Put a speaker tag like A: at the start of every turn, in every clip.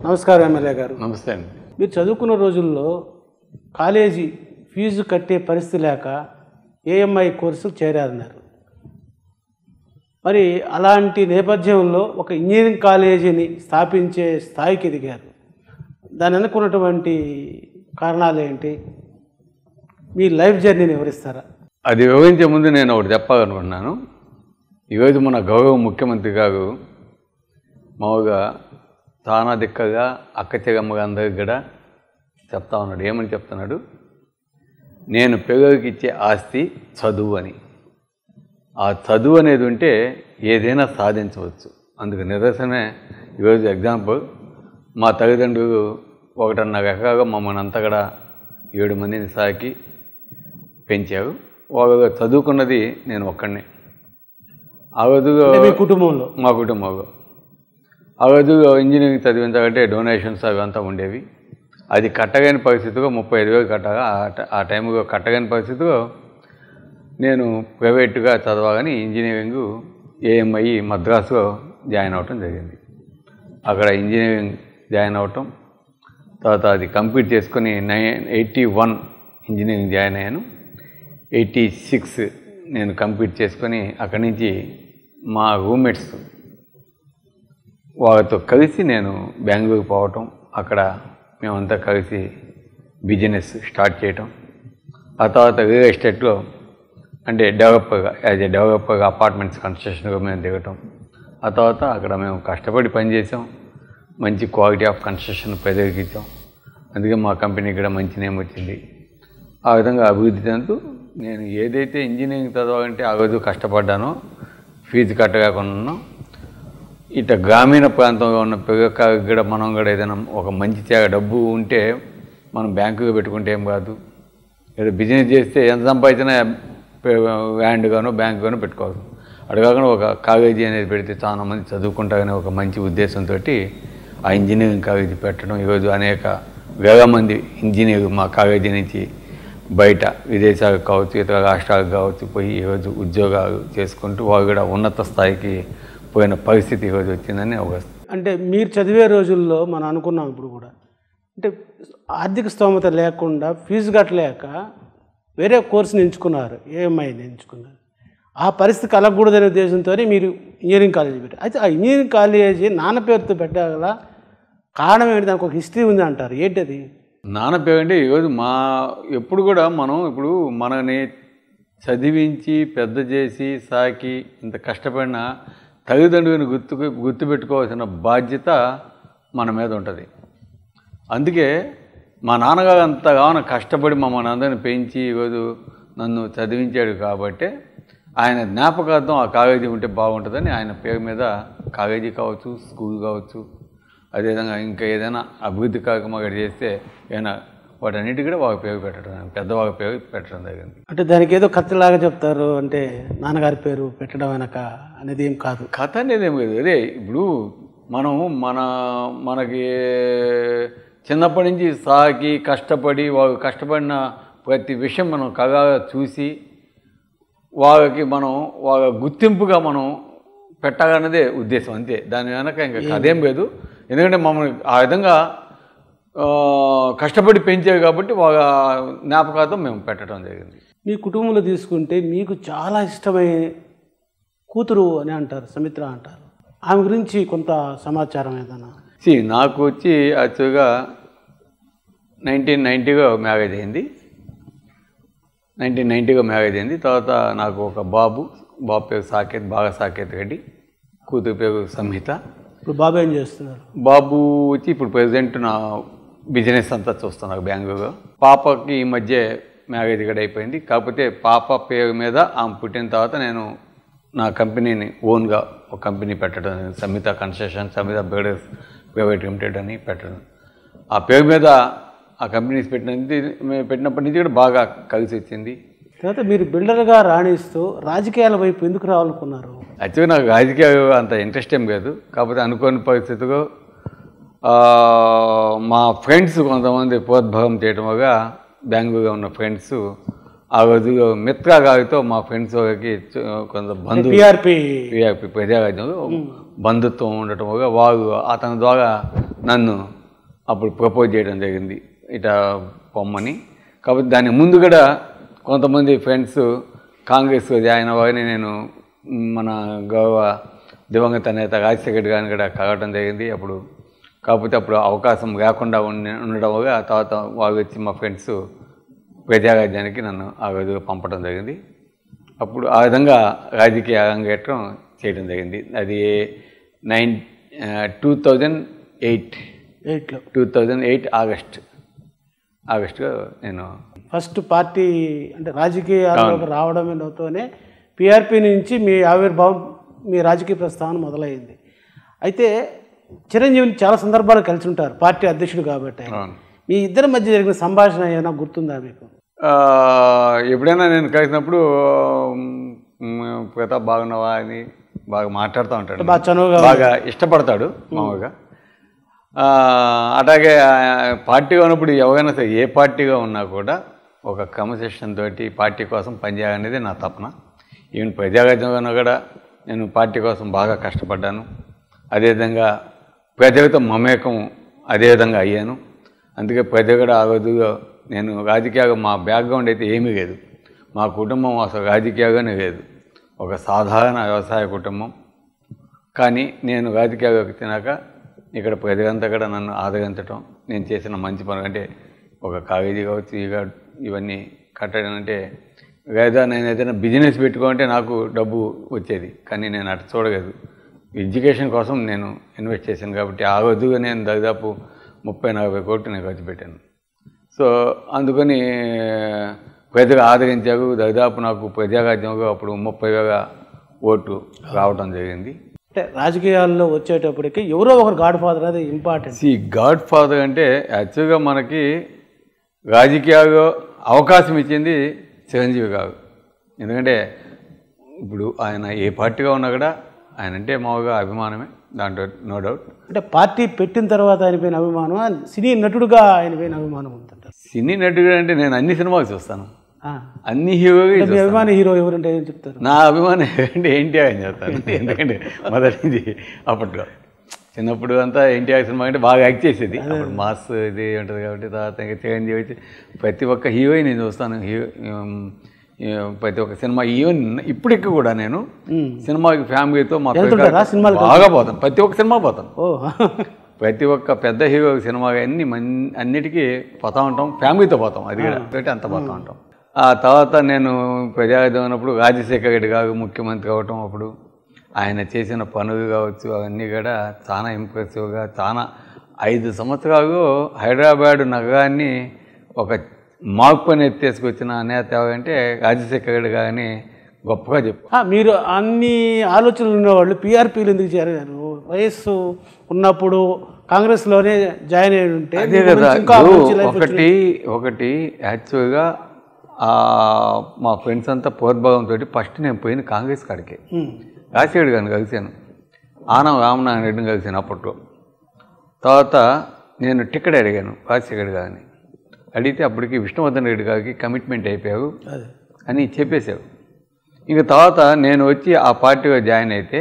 A: నమస్కారం ఎమ్మెల్యే గారు
B: నమస్తే అండి
A: మీరు చదువుకున్న రోజుల్లో కాలేజీ ఫీజు కట్టే పరిస్థితి లేక ఏఎంఐ కోర్సు చేరారన్నారు మరి అలాంటి నేపథ్యంలో ఒక ఇంజనీరింగ్ కాలేజీని స్థాపించే స్థాయికి ఎదిగారు దాని వెనుకున్నటువంటి కారణాలు ఏంటి మీ లైఫ్ జర్నీని వివరిస్తారా
B: అది వివరించే ముందు నేను ఒకటి చెప్పాలనుకున్నాను ఈరోజు మన గౌరవ ముఖ్యమంత్రి గారు మామూలుగా తానా దిక్కగా అక్క చెగమ్మ అందరికి కూడా చెప్తా ఉన్నాడు ఏమని చెప్తున్నాడు నేను పిల్లలకి ఇచ్చే ఆస్తి చదువు అని ఆ చదువు అనేది ఉంటే ఏదైనా సాధించవచ్చు అందుకు నిదర్శనమే ఈరోజు ఎగ్జాంపుల్ మా తల్లిదండ్రులు ఒకటన్నర ఎకరాగా మమ్మల్ని అంతా కూడా ఏడు మందిని సాకి పెంచారు వాళ్ళు చదువుకున్నది నేను ఒక్కడినే ఆ రోజులో
A: అంటే మీ కుటుంబంలో
B: మా కుటుంబంలో ఆ రోజుల్లో ఇంజనీరింగ్ చదివించాలంటే డొనేషన్స్ అవి అంతా ఉండేవి అది కట్టగని పరిస్థితిలో ముప్పై ఐదు వేలు కట్టగా ఆ ట- ఆ టైంలో కట్టగని పరిస్థితిలో నేను ప్రైవేట్గా చదవాలని ఇంజనీరింగ్ ఏఎంఐ మద్రాసులో జాయిన్ అవ్వటం జరిగింది అక్కడ ఇంజనీరింగ్ జాయిన్ అవ్వటం తర్వాత అది కంప్లీట్ చేసుకొని nine eighty one engineering join అయ్యాను ఎయిటీ సిక్స్ నేను కంప్లీట్ చేసుకొని అక్కడి నుంచి మా రూమ్మేట్స్ వాళ్ళతో కలిసి నేను బెంగళూరు పోవటం అక్కడ మేమంతా కలిసి బిజినెస్ స్టార్ట్ చేయటం ఆ తర్వాత రియల్ ఎస్టేట్లో అంటే డెవలపర్గా యాజ్ ఏ డెవలపర్గా అపార్ట్మెంట్స్ కన్స్ట్రక్షన్గా మేము దిగటం ఆ తర్వాత అక్కడ మేము కష్టపడి పనిచేసాం మంచి క్వాలిటీ ఆఫ్ కన్స్ట్రక్షన్ ప్రదర్శించాం అందుకే మా కంపెనీకి కూడా మంచి నేమ్ వచ్చింది ఆ విధంగా అభివృద్ధి చెందుతూ నేను ఏదైతే ఇంజనీరింగ్ చదవాలంటే ఆ రోజు కష్టపడ్డానో ఫీజు కట్టగాకున్నానో ఇట గ్రామీణ ప్రాంతంలో ఉన్న పిల్లకాయలకు కూడా మనం కూడా ఏదైనా ఒక మంచి చేగ డబ్బు ఉంటే మనం బ్యాంకులో పెట్టుకుంటే ఏం కాదు ఏదో బిజినెస్ చేస్తే ఎంత సంపాదించినా ల్యాండ్ గానో బ్యాంక్ గానో పెట్టుకోవాలి అటు కాకుండా ఒక కాలేజీ అనేది పెడితే చాలా మంది చదువుకుంటారనే ఒక మంచి ఉద్దేశంతో ఆ ఇంజనీరింగ్ కాలేజీ పెట్టడం ఈరోజు అనేక వేల మంది ఇంజనీర్ మా కాలేజీ నుంచి బయట విదేశాలకు కావచ్చు ఇతర రాష్ట్రాలకు కావచ్చు పోయి ఈరోజు ఉద్యోగాలు చేసుకుంటూ వాళ్ళు కూడా ఉన్నత స్థాయికి పోయిన పరిస్థితి ఈరోజు వచ్చిందని ఒక
A: అంటే మీరు చదివే రోజుల్లో మనం అనుకున్నాం ఇప్పుడు కూడా అంటే ఆర్థిక స్తోమత లేకుండా ఫీజు కట్టలేక వేరే కోర్సుని ఎంచుకున్నారు ఏఎంఐని ఎంచుకున్నారు ఆ పరిస్థితి కలగకూడదనే ఉద్దేశంతో మీరు ఇంజనీరింగ్ కాలేజీ పెట్టారు అయితే ఆ ఇంజనీరింగ్ కాలేజీ నాన్న పేరుతో పెట్టగల కారణం ఏంటి దానికి ఒక హిస్టరీ ఉంది అంటారు ఏంటది
B: నాన్న పేరు అంటే ఈరోజు మా ఎప్పుడు కూడా మనం ఇప్పుడు మనని చదివించి పెద్ద చేసి సాకి ఇంత కష్టపడిన తల్లిదండ్రులను గుర్తు గుర్తుపెట్టుకోవాల్సిన బాధ్యత మన మీద ఉంటుంది అందుకే మా నాన్నగారు అంతగానో కష్టపడి మమ్మల్ని అందరిని పెంచి ఈరోజు నన్ను చదివించాడు కాబట్టి ఆయన జ్ఞాపకార్థం ఆ కాలేజీ ఉంటే బాగుంటుందని ఆయన పేరు మీద కాలేజీ కావచ్చు స్కూల్ కావచ్చు అదేవిధంగా ఇంకా ఏదైనా అభివృద్ధి కార్యక్రమం అక్కడ చేస్తే ఏదైనా వాటన్నిటి కూడా వాళ్ళ పేరు పెట్టడం పెద్దవాళ్ళ పేరు పెట్టడం జరిగింది
A: అంటే దానికి ఏదో కత్తిలాగా చెప్తారు అంటే నాన్నగారి పేరు పెట్టడం వెనక అనేది ఏం కాదు
B: కథ అనేది ఏం లేదు అదే ఇప్పుడు మనం మన మనకి చిన్నప్పటి నుంచి సాకి కష్టపడి వాళ్ళు కష్టపడిన ప్రతి విషయం మనం కథగా చూసి వాళ్ళకి మనం వాళ్ళ గుర్తింపుగా మనం పెట్టాలన్నదే ఉద్దేశం అంతే దాని వెనక ఇంకా కథేం లేదు ఎందుకంటే మమ్మల్ని ఆ విధంగా ఆ, కష్టపడి పెంచారు కాబట్టి వాళ్ళ జ్ఞాపకార్థం మేము పెట్టడం జరిగింది
A: మీ కుటుంబంలో తీసుకుంటే మీకు చాలా ఇష్టమైన కూతురు అని అంటారు సమిత్ర అంటారు ఆమె గురించి కొంత సమాచారం ఏదైనా
B: సి నాకు వచ్చి యాక్చువల్గా నైన్టీన్ నైంటీగా మ్యారేజ్ అయింది నైన్టీన్ నైంటీగా మ్యారేజ్ అయింది తర్వాత నాకు ఒక బాబు బాబు పేరు సాకేత్ బాగా సాకేత్ రెడ్డి కూతురు పేరు సంహిత
A: ఇప్పుడు బాబు ఏం చేస్తున్నారు
B: బాబు వచ్చి ఇప్పుడు ప్రజెంట్ నా బిజినెస్ అంతా చూస్తున్నారు బెంగళూరులో పాపకి ఈ మధ్య మ్యారేజ్ కూడా అయిపోయింది కాకపోతే పాప పేరు మీద ఆమె పుట్టిన తర్వాత నేను నా కంపెనీని ఓన్గా ఒక కంపెనీ పెట్టడం జరిగింది. Samitha construction Samitha builders private limited అని పెట్టడం ఆ పేరు మీద ఆ కంపెనీస్ పెట్టిన పెట్టినప్పటి నుంచి కూడా బాగా కలిసి వచ్చింది
A: తర్వాత మీరు బిల్డర్గా రాణిస్తూ రాజకీయాల వైపు ఎందుకు రావాలనుకున్నారు
B: యాక్చువల్గా నాకు రాజకీయాలు అంత ఇంట్రెస్ట్ ఏం లేదు కాకపోతే అనుకోని పరిస్థితిలో ఆ, మా ఫ్రెండ్స్ కొంతమంది ప్రోద్భావం చేయడం వల్ల బెంగళూరులో ఉన్న ఫ్రెండ్స్ ఆ రోజు మిత్ర గారితో మా ఫ్రెండ్స్ వాళ్ళకి చ- కొంత బంధువు
A: పిఆర్పి
B: పిఆర్పి ప్రజారాజ్యంలో బంధుత్వం ఉండటం వల్ల వారు అతని ద్వారా నన్ను అప్పుడు ప్రపోజ్ చేయడం జరిగింది ఇట పొమ్మని కాబట్టి దాని ముందు కూడా కొంతమంది ఫ్రెండ్స్ కాంగ్రెస్ జాయిన్ అవ్వని నేను మన గౌరవ దివంగత నేత రాజశేఖర్ గారిని కూడా కలవటం జరిగింది అప్పుడు కాకపోతే అప్పుడు అవకాశం లేకుండా ఉండి ఉండడం వల్ల ఆ తర్వాత వాళ్ళు వచ్చి మా ఫ్రెండ్స్ ప్రజారాజ్యానికి నన్ను ఆ రోజు పంపడం జరిగింది అప్పుడు ఆ విధంగా రాజకీయ అరంగేట్రం చేయడం జరిగింది అది నైన్ టూ థౌజండ్ ఎయిట్
A: ఎయిట్లో
B: టూ థౌజండ్ ఎయిట్ ఆగస్ట్ ఆగస్టులో నేను
A: ఫస్ట్ పార్టీ అంటే రాజకీయాల్లోకి రావడంతోనే పిఆర్పి నుంచి మీ ఆవిర్భావం మీ రాజకీయ ప్రస్థానం మొదలైంది అయితే చిరంజీవిని చాలా సందర్భాలు కలిసి ఉంటారు పార్టీ అధ్యక్షుడు కాబట్టి ఆయన.
B: అవును.
A: మీ ఇద్దరి మధ్య జరిగిన సంభాషణ ఏమైనా గుర్తుందా మీకు
B: ఆ, ఎప్పుడైనా నేను కలిసినప్పుడు మ్, ప్రతాప్ బాగున్నావా అని బాగా మాట్లాడుతూ ఉంటాడు
A: బాగా చనువుగా
B: బాగా ఇష్టపడతాడు మామూలుగా ఆ, అట్లాగే ఆ, పార్టీగా ఉన్నప్పుడు ఎవరైనా సరే ఏ పార్టీగా ఉన్నా కూడా ఒక క్రమశిక్షణ తోటి పార్టీ కోసం పనిచేయాలనేది నా తపన ఈవెన్ ప్రజాగతంగా ఉన్నా కూడా నేను పార్టీ కోసం బాగా కష్టపడ్డాను అదేవిధంగా ప్రజలతో మమేకం అదేవిధంగా అయ్యాను అందుకే ప్రజలు కూడా ఆ రోజుల్లో నేను రాజకీయంగా మా బ్యాక్గ్రౌండ్ అయితే ఏమీ లేదు మా కుటుంబం అసలు రాజకీయంగానే లేదు ఒక సాధారణ వ్యవసాయ కుటుంబం కానీ నేను రాజకీయాల్లోకి వచ్చినాక ఇక్కడ ప్రజలంతా కూడా నన్ను ఆదరించడం నేను చేసిన మంచి పనులు అంటే ఒక కాలేజీ కావచ్చు ఇక ఇవన్నీ కట్టడం అంటే లేదా నేను ఏదైనా బిజినెస్ పెట్టుకుంటే నాకు డబ్బు వచ్చేది కానీ నేను అటు చూడలేదు ఎడ్యుకేషన్ కోసం నేను ఇన్వెస్ట్ చేశాను కాబట్టి ఆ రోజుగా నేను దాదాపు ముప్పై నలభై కోట్లు నేను ఖర్చు పెట్టాను సో అందుకని ప్రజలు ఆదరించారు దాదాపు నాకు ప్రజారాజ్యంలో అప్పుడు ముప్పై వేల ఓట్లు రావడం జరిగింది
A: అంటే రాజకీయాల్లో వచ్చేటప్పటికి ఎవరో ఒకరు గాడ్ ఫాదర్ అది ఇంపార్టెంట్
B: సి గాడ్ ఫాదర్ అంటే యాక్చువల్గా మనకి రాజకీయాల్లో అవకాశం ఇచ్చింది చిరంజీవి గారు ఎందుకంటే ఇప్పుడు ఆయన ఏ పార్టీగా ఉన్నా కూడా ఆయన అంటే మామూలుగా అభిమానమే దాంట్లో నో డౌట్
A: అంటే పార్టీ పెట్టిన తర్వాత ఆయన పైన అభిమానం సినీ నటుడుగా ఆయన పైన అభిమానం ఉందంటారు
B: సినీ నటుడు అంటే నేను అన్ని సినిమాలు చూస్తాను
A: ఆ.
B: అన్ని హీరోగా
A: అంటే మీ అభిమాన హీరో ఎవరంటే ఏం చెప్తారు
B: నా అభిమానం ఏంటి ఎన్టీఆర్ అని చెప్తాను ఎందుకంటే మొదటి నుంచి అప్పట్లో చిన్నప్పుడు అంతా ఎన్టీఆర్ సినిమా అంటే బాగా యాక్ట్ చేసేది అప్పుడు మాస్ ఇది ఉంటుంది కాబట్టి తర్వాత ఇంకా చిరంజీవి వచ్చి ప్రతి ఒక్క హీరోయిన్ నేను చూస్తాను హీరో ఉమ్, ఈ ప్రతి ఒక్క సినిమా ఈవెన్ ఇప్పటికి కూడా నేను
A: ఉమ్.
B: సినిమాకి ఫ్యామిలీతో మా
A: వెళ్తుంటారా
B: పిల్లకాయలు
A: సినిమాలకు?
B: బాగా పోతాను ప్రతి ఒక్క సినిమా పోతాను
A: ఓ
B: ప్రతి ఒక్క పెద్ద హీరో సినిమా అన్ని మన్ అన్నిటికీ పోతా ఉంటాం ఫ్యామిలీతో పోతాం అది కూడా కాబట్టి అంత పోతా ఉంటాం ఆ తర్వాత నేను ప్రజాయుధం ఉన్నప్పుడు రాజశేఖర రెడ్డి గారు ముఖ్యమంత్రి అవటం అప్పుడు ఆయన చేసిన పనులు కావచ్చు అవన్నీ కూడా చాలా ఇంప్రెసివ్గా చాలా ఐదు సంవత్సరాలు హైదరాబాద్ నగరాన్ని ఒక మార్పు అనేది తీసుకొచ్చిన నేత ఎవరంటే రాజశేఖర రెడ్డి గారిని గొప్పగా చెప్పు
A: ఆ, మీరు అన్ని ఆలోచనలు ఉన్నవాళ్ళు పీఆర్పీలు ఎందుకు చేరారు వయస్సు ఉన్నప్పుడు కాంగ్రెస్లోనే జాయిన్ అయి ఉంటే
B: అదే
A: మీకు
B: కదా
A: మంచి ఇంకా
B: ఇప్పుడు
A: మంచి life
B: ఒకటి ఒకటి యాక్చువల్గా ఆ, మా ఫ్రెండ్స్ అంతా ప్రోద్భావంతో ఫస్ట్ నేను పోయిన కాంగ్రెస్ కాడికి
A: ఉమ్.
B: రాజశేఖర్ గారిని కలిశాను ఆనం రామనారాయణ రెడ్డిని కలిశాను అప్పట్లో తర్వాత నేను టికెట్ అడిగాను రాజశేఖర్ గారిని అడిగితే అప్పటికి విష్ణువర్ధన్ రెడ్డి గారికి కమిట్మెంట్ అయిపోయావు
A: అదే
B: అని చెప్పేశావు ఇంక తర్వాత నేను వచ్చి ఆ పార్టీలో జాయిన్ అయితే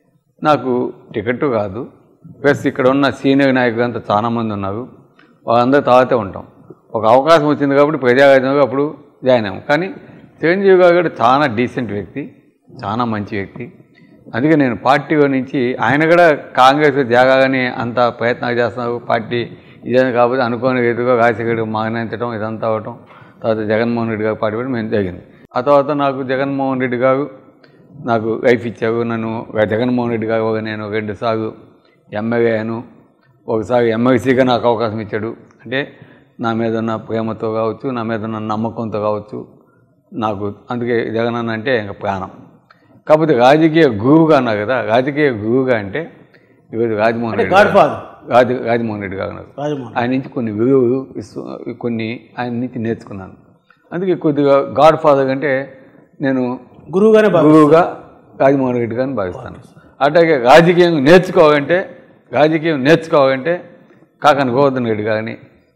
B: నాకు టికెట్ కాదు ప్లస్ ఇక్కడ ఉన్న సీనియర్ నాయకులు అంతా చాలా మంది ఉన్నారు వాళ్ళందరూ తర్వాతే ఉంటాం ఒక అవకాశం వచ్చింది కాబట్టి ప్రజారాజ్యంలో అప్పుడు జాయిన్ అయ్యాము కానీ చిరంజీవి గారు కూడా చాలా డీసెంట్ వ్యక్తి చాలా మంచి వ్యక్తి అందుకే నేను పార్టీలో నుంచి ఆయన కూడా కాంగ్రెస్ జాగానే అంత ప్రయత్నాలు చేస్తున్నారు పార్టీ ఇదని కాకపోతే అనుకోని రీతిగా రాజశేఖర్ మాగనించడం ఇదంతా అవటం తర్వాత జగన్మోహన్ రెడ్డి గారు పార్టీ పెట్టడం మేము జరిగింది ఆ తర్వాత నాకు జగన్మోహన్ రెడ్డి గారు నాకు లైఫ్ ఇచ్చారు నన్ను జగన్మోహన్ రెడ్డి గారు ఒక నేను రెండు సార్లు ఎమ్మెల్యే అయ్యాను ఒకసారి ఎమ్మెల్సీగా నాకు అవకాశం ఇచ్చాడు అంటే నా మీద ఉన్న ప్రేమతో కావచ్చు నా మీద ఉన్న నమ్మకంతో కావచ్చు నాకు అందుకే జగన్ అన్న అంటే ఇంకా ప్రాణం కాకపోతే రాజకీయ గురువుగా అన్నారు కదా రాజకీయ గురువుగా అంటే ఈరోజు రాజమోహన్ రెడ్డి
A: గాడ్
B: గారు-
A: ఫాదర్
B: రాజ రాజమోహన్ రెడ్డి గారు ఉన్నారు
A: రాజమోహన్
B: ఆయన నుంచి కొన్ని విలువలు ఇస్తూ కొన్ని ఆయన నుంచి నేర్చుకున్నాను అందుకే కొద్దిగా గాడ్ ఫాదర్ కంటే నేను
A: గురువుగానే బాగా
B: గురువుగా రాజమోహన్ రెడ్డి గారిని భావిస్తాను అట్లాగే రాజకీయం నేర్చుకోవాలంటే రాజకీయం నేర్చుకోవాలంటే కాకని గోవర్ధన్ రెడ్డి గారిని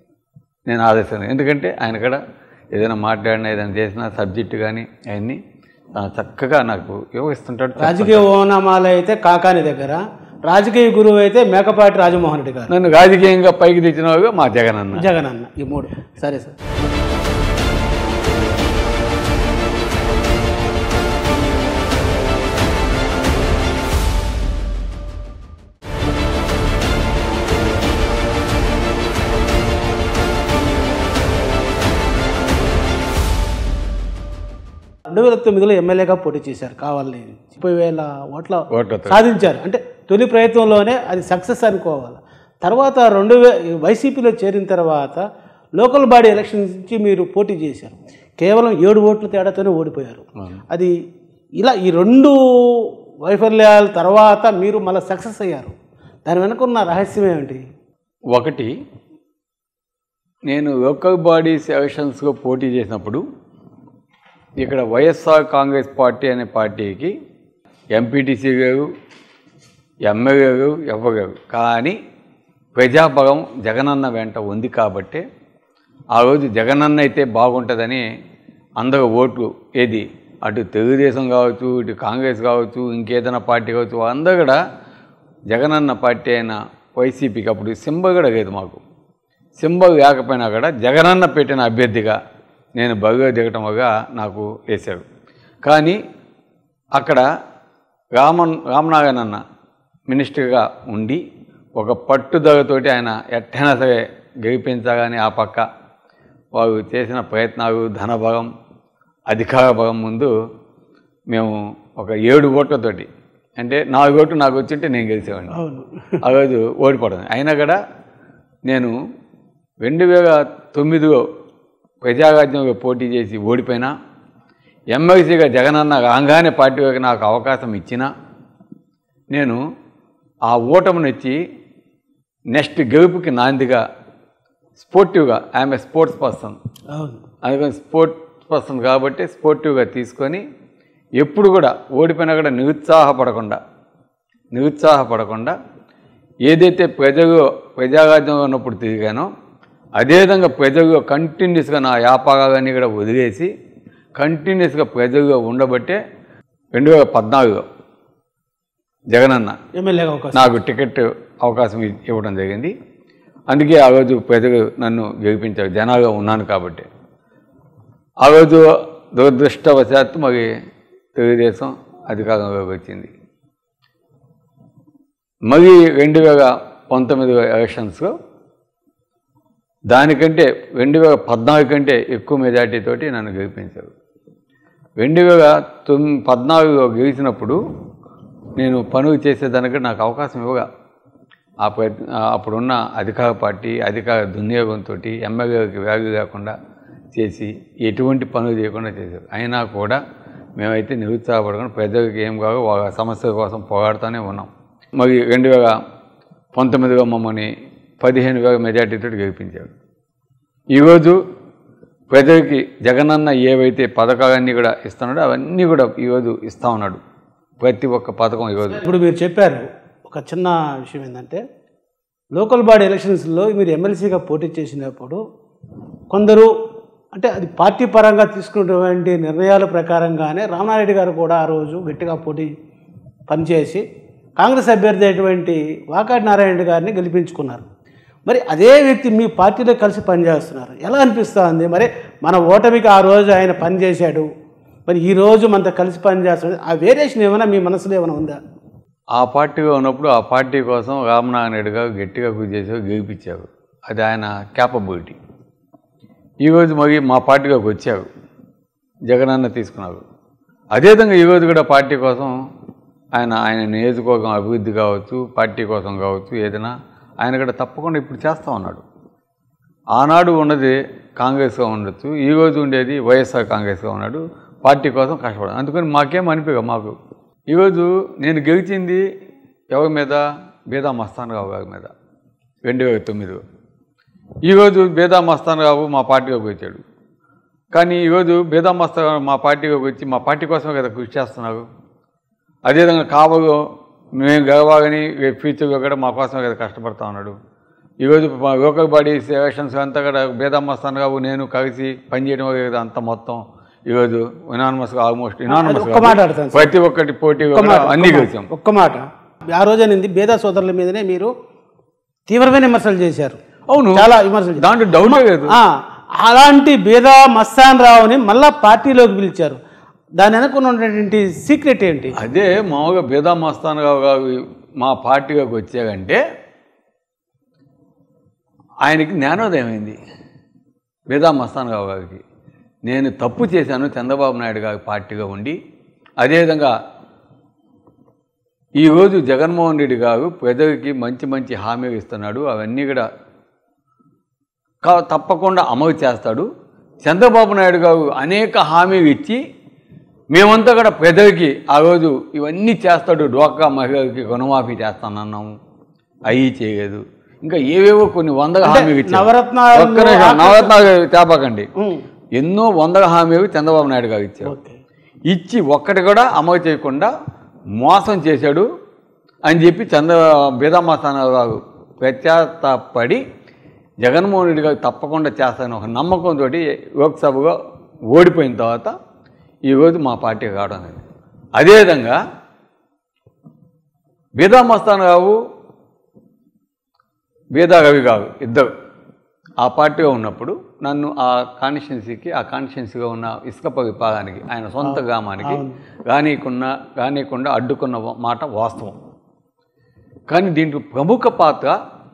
B: నేను ఆదేశాను ఎందుకంటే ఆయన కూడా ఏదైనా మాట్లాడినా ఏదైనా చేసినా సబ్జెక్టు కానీ అవన్నీ చాలా చక్కగా నాకు వివరిస్తుంటాడు
A: రాజకీయ ఓనామాలు అయితే కాకాని దగ్గర రాజకీయ గురువు అయితే మేకపాటి రాజమోహన్ రెడ్డి గారు
B: నన్ను రాజకీయంగా పైకి తెచ్చిన వాడు మా జగన్ అన్న
A: జగన్ అన్న ఈ మూడు సరే సార్ రెండు వేల తొమ్మిదిలో ఎమ్మెల్యేగా పోటీ చేశారు కావాలని ముప్పై వేల ఓట్ల
B: ఓట్లతో
A: సాధించారు అంటే తొలి ప్రయత్నంలోనే అది సక్సెస్ అనుకోవాలి తర్వాత రెండు వే వైసీపీలో చేరిన తర్వాత లోకల్ బాడీ ఎలక్షన్ నుంచి మీరు పోటీ చేశారు కేవలం ఏడు ఓట్ల తేడాతోనే ఓడిపోయారు
B: అవును.
A: అది ఇలా ఈ రెండు వైఫల్యాల తర్వాత మీరు మళ్ళీ సక్సెస్ అయ్యారు దాని వెనుక ఉన్న రహస్యం ఏమిటి
B: ఒకటి నేను లోకల్ బాడీస్ ఎలక్షన్స్లో పోటీ చేసినప్పుడు ఇక్కడ వైఎస్ఆర్ కాంగ్రెస్ పార్టీ అనే పార్టీకి ఎంపీటీసీ గారు ఎమ్మెల్యే గారు ఇవ్వగారు కానీ ప్రజాబలం జగనన్న వెంట ఉంది కాబట్టి ఆ రోజు జగనన్న అయితే బాగుంటుందని అందరూ ఓట్లు ఏది అటు తెలుగుదేశం కావచ్చు ఇటు కాంగ్రెస్ కావచ్చు ఇంకేదైనా పార్టీ కావచ్చు అందరూ కూడా జగనన్న పార్టీ అయిన వైసీపీకి అప్పుడు సింబల్ కూడా లేదు మాకు సింబల్ లేకపోయినా కూడా జగనన్న పెట్టిన అభ్యర్థిగా నేను బరిగా దిగటం వల్ల నాకు వేశారు కానీ అక్కడ రామన్ రామనారాయణ అన్న మినిస్టర్గా ఉండి ఒక పట్టుదలతోటి ఆయన ఎట్టైనా సరే గెలిపించాలని ఆ పక్క వారు చేసిన ప్రయత్నాలు ధనబలం అధికార బలం ముందు మేము ఒక ఏడు ఓట్లతోటి అంటే నాలుగు ఓట్లు నాకు వచ్చింటే నేను గెలిచేవాడిని
A: అవును
B: ఆ రోజు ఓడిపోవడం అయినా కూడా నేను రెండు వేల తొమ్మిదిలో ప్రజారాజ్యంలో పోటీ చేసి ఓడిపోయినా ఎమ్మెల్సీగా జగనన్న రాగానే పార్టీకి నాకు అవకాశం ఇచ్చినా నేను ఆ ఓటమినిచ్చి నెక్స్ట్ గెలుపుకి నాందిగా స్పోర్టివ్గా ఐఎమ్ ఏ స్పోర్ట్స్ పర్సన్
A: అవును
B: అందుకని స్పోర్ట్స్ పర్సన్ కాబట్టి స్పోర్టివ్గా తీసుకొని ఎప్పుడు కూడా ఓడిపోయినా కూడా నిరుత్సాహపడకుండా నిరుత్సాహపడకుండా ఏదైతే ప్రజలు ప్రజారాజ్యంలో ఉన్నప్పుడు తిరిగానో అదేవిధంగా ప్రజలు కంటిన్యూస్గా నా వ్యాపారాలన్నీ కూడా వదిలేసి కంటిన్యూస్గా ప్రజలుగా ఉండబట్టే రెండు వేల పద్నాలుగులో జగనన్న
A: ఎమ్మెల్యేగా అవకాశం
B: నాకు టికెట్ అవకాశం ఇ- ఇవ్వడం జరిగింది అందుకే ఆ రోజు ప్రజలు నన్ను గెలిపించారు జనాలుగా ఉన్నాను కాబట్టి ఆ రోజు దురదృష్టవశాత్తు మరి తెలుగుదేశం అధికారంలోకి వచ్చింది మరి రెండు వేల పంతొమ్మిది ఎలక్షన్స్లో దానికంటే రెండు వేల పద్నాలుగు కంటే ఎక్కువ మెజార్టీతోటి నన్ను గెలిపించారు రెండు వేల తొమ్ పద్నాలుగులో గెలిచినప్పుడు నేను పనులు చేసేదానికి నాకు అవకాశం ఇవ్వగా ఆ ప్రయత్ అప్పుడున్న అధికార పార్టీ అధికార దుర్నియోగంతో ఎమ్మెల్యేకి వ్యాల్యూ లేకుండా చేసి ఎటువంటి పనులు చేయకుండా చేశారు అయినా కూడా మేమైతే నిరుత్సాహపడకుండా ప్రజలకు ఏం కావాలో వాళ్ళ సమస్యల కోసం పోరాడుతూనే ఉన్నాం మరి రెండు వేల పంతొమ్మిదిలో మమ్మల్ని పదిహేను వేల మెజార్టీతో గెలిపించారు ఈరోజు ప్రజలకి జగనన్న ఏవైతే పథకాలన్నీ కూడా ఇస్తున్నాడో అవన్నీ కూడా ఈరోజు ఇస్తా ఉన్నాడు ప్రతి ఒక్క పథకం ఈరోజు
A: ఇప్పుడు మీరు చెప్పారు ఒక చిన్న విషయం ఏంటంటే లోకల్ బాడీ ఎలక్షన్స్లో మీరు ఎమ్మెల్సీగా పోటీ చేసినప్పుడు కొందరు అంటే అది పార్టీ పరంగా తీసుకున్నటువంటి నిర్ణయాల ప్రకారంగానే రామనారెడ్డి గారు కూడా ఆ రోజు గట్టిగా పోటీ పనిచేసి కాంగ్రెస్ అభ్యర్థి అయినటువంటి వాకాటి నారాయణ గారిని గెలిపించుకున్నారు మరి అదే వ్యక్తి మీ పార్టీలో కలిసి పనిచేస్తున్నారు ఎలా అనిపిస్తుంది మరి మన ఓటమికి ఆ రోజు ఆయన పనిచేశాడు మరి ఈ రోజు మనతో కలిసి పనిచేస్తున్నాడు ఆ వేరియేషన్ ఏమైనా మీ మనసులో ఏమైనా ఉందా
B: ఆ పార్టీగా ఉన్నప్పుడు ఆ పార్టీ కోసం రామనారాయణ రెడ్డి గారు గట్టిగా కృషి చేసి గెలిపించారు అది ఆయన క్యాపబిలిటీ ఈరోజు మరి మా పార్టీలోకి వచ్చారు జగనన్న తీసుకున్నారు అదేవిధంగా ఈరోజు కూడా పార్టీ కోసం ఆయన ఆయన నియోజకవర్గం అభివృద్ధి కావచ్చు పార్టీ కోసం కావచ్చు ఏదైనా ఆయన కూడా తప్పకుండా ఇప్పుడు చేస్తూ ఉన్నాడు ఆనాడు ఉన్నది కాంగ్రెస్గా ఉండొచ్చు ఈరోజు ఉండేది వైఎస్ఆర్ కాంగ్రెస్గా ఉన్నాడు పార్టీ కోసం కష్టపడాలి అందుకని మాకేం అనిపించ మాకు ఈరోజు నేను గెలిచింది ఎవరి మీద బేదా మస్తాన్ రావు గారి మీద రెండు వేల తొమ్మిదిలో ఈరోజు బేదా మస్తాన్ రావు మా పార్టీలోకి వచ్చాడు కానీ ఈరోజు బేదా మస్తాన్ రావు మా పార్టీలోకి వచ్చి మా పార్టీ కోసమే కదా కృషి చేస్తున్నారు అదేవిధంగా కావలో మేము గెలవాలని రేపు ఫ్యూచర్లో కూడా మా కోసమే కదా కష్టపడతా ఉన్నాడు ఈరోజు మా లోకల్ బాడీ ఎలక్షన్స్ అంతా కూడా బేదమ్మస్తాను కావు నేను కలిసి పనిచేయడం వల్ల కదా అంత మొత్తం ఈరోజు ఇనానమస్గా ఆల్మోస్ట్ ఇనానమస్
A: ఒక్క మాట అడుగుతాను సార్.
B: ప్రతి ఒక్కటి పోటీ
A: ఒక్క మాట
B: అన్నీ
A: ఒక్క మాట,
B: గెలిచాం
A: ఒక్క మాట ఆ రోజు అనింది బేదా సోదరుల మీదనే మీరు తీవ్రమైన విమర్శలు చేశారు
B: అవును
A: చాలా విమర్శలు చేశారు.
B: దాంట్లో డౌటే లేదు
A: ఆ, అలాంటి బేదా మస్తాన్ రావుని మళ్ళా పార్టీలోకి పిలిచారు దాని వెనక ఉన్నటువంటి సీక్రెట్ ఏంటి
B: అదే మామూలుగా బేదా మస్తాన్ రావు గారు మా పార్టీలోకి వచ్చారంటే ఆయనకి జ్ఞానోదయం అయింది బేదా మస్తాన్ రావు గారికి నేను తప్పు చేశాను చంద్రబాబు నాయుడు గారి పార్టీగా ఉండి అదేవిధంగా ఈరోజు జగన్మోహన్ రెడ్డి గారు ప్రజలకి మంచి మంచి హామీలు ఇస్తున్నాడు అవన్నీ కూడా కా- తప్పకుండా అమలు చేస్తాడు చంద్రబాబు నాయుడు గారు అనేక హామీలు ఇచ్చి మేమంతా కూడా ప్రజలకి ఆ రోజు ఇవన్నీ చేస్తాడు డోకా మహిళలకి రుణమాఫీ చేస్తానన్నాము అవి చేయలేదు ఇంకా ఏవేవో కొన్ని వందల హామీలు ఇచ్చారు
A: నవరత్నాలు
B: ఒక్క నిమిషం, నవరత్నాలు తేపకండి
A: ఉమ్,
B: ఎన్నో వందల హామీలు చంద్రబాబు నాయుడు గారు ఇచ్చారు
A: ఓకే
B: ఇచ్చి ఒక్కటి కూడా అమలు చేయకుండా మోసం చేశాడు అని చెప్పి చంద్ర బీదామాస్థానాలు గారు ప్రత్యాతాపడి జగన్మోహన్ రెడ్డి గారు తప్పకుండా చేస్తానని ఒక నమ్మకంతో లోక్సభగా ఓడిపోయిన తర్వాత ఈరోజు మా పార్టీ కావడం అనేది అదేవిధంగా బీదామస్తానరావు బీదా రవి గారు ఇద్దరు ఆ పార్టీలో ఉన్నప్పుడు నన్ను ఆ కాన్స్టిట్యున్సీకి ఆ కాన్స్టిట్యున్సీగా ఉన్న ఇసుకప విభాగానికి ఆయన సొంత గ్రామానికి రానీయకుండా రానీయకుండా అడ్డుకున్న వా- మాట వాస్తవం కానీ దీంట్లో ప్రముఖ పాత్ర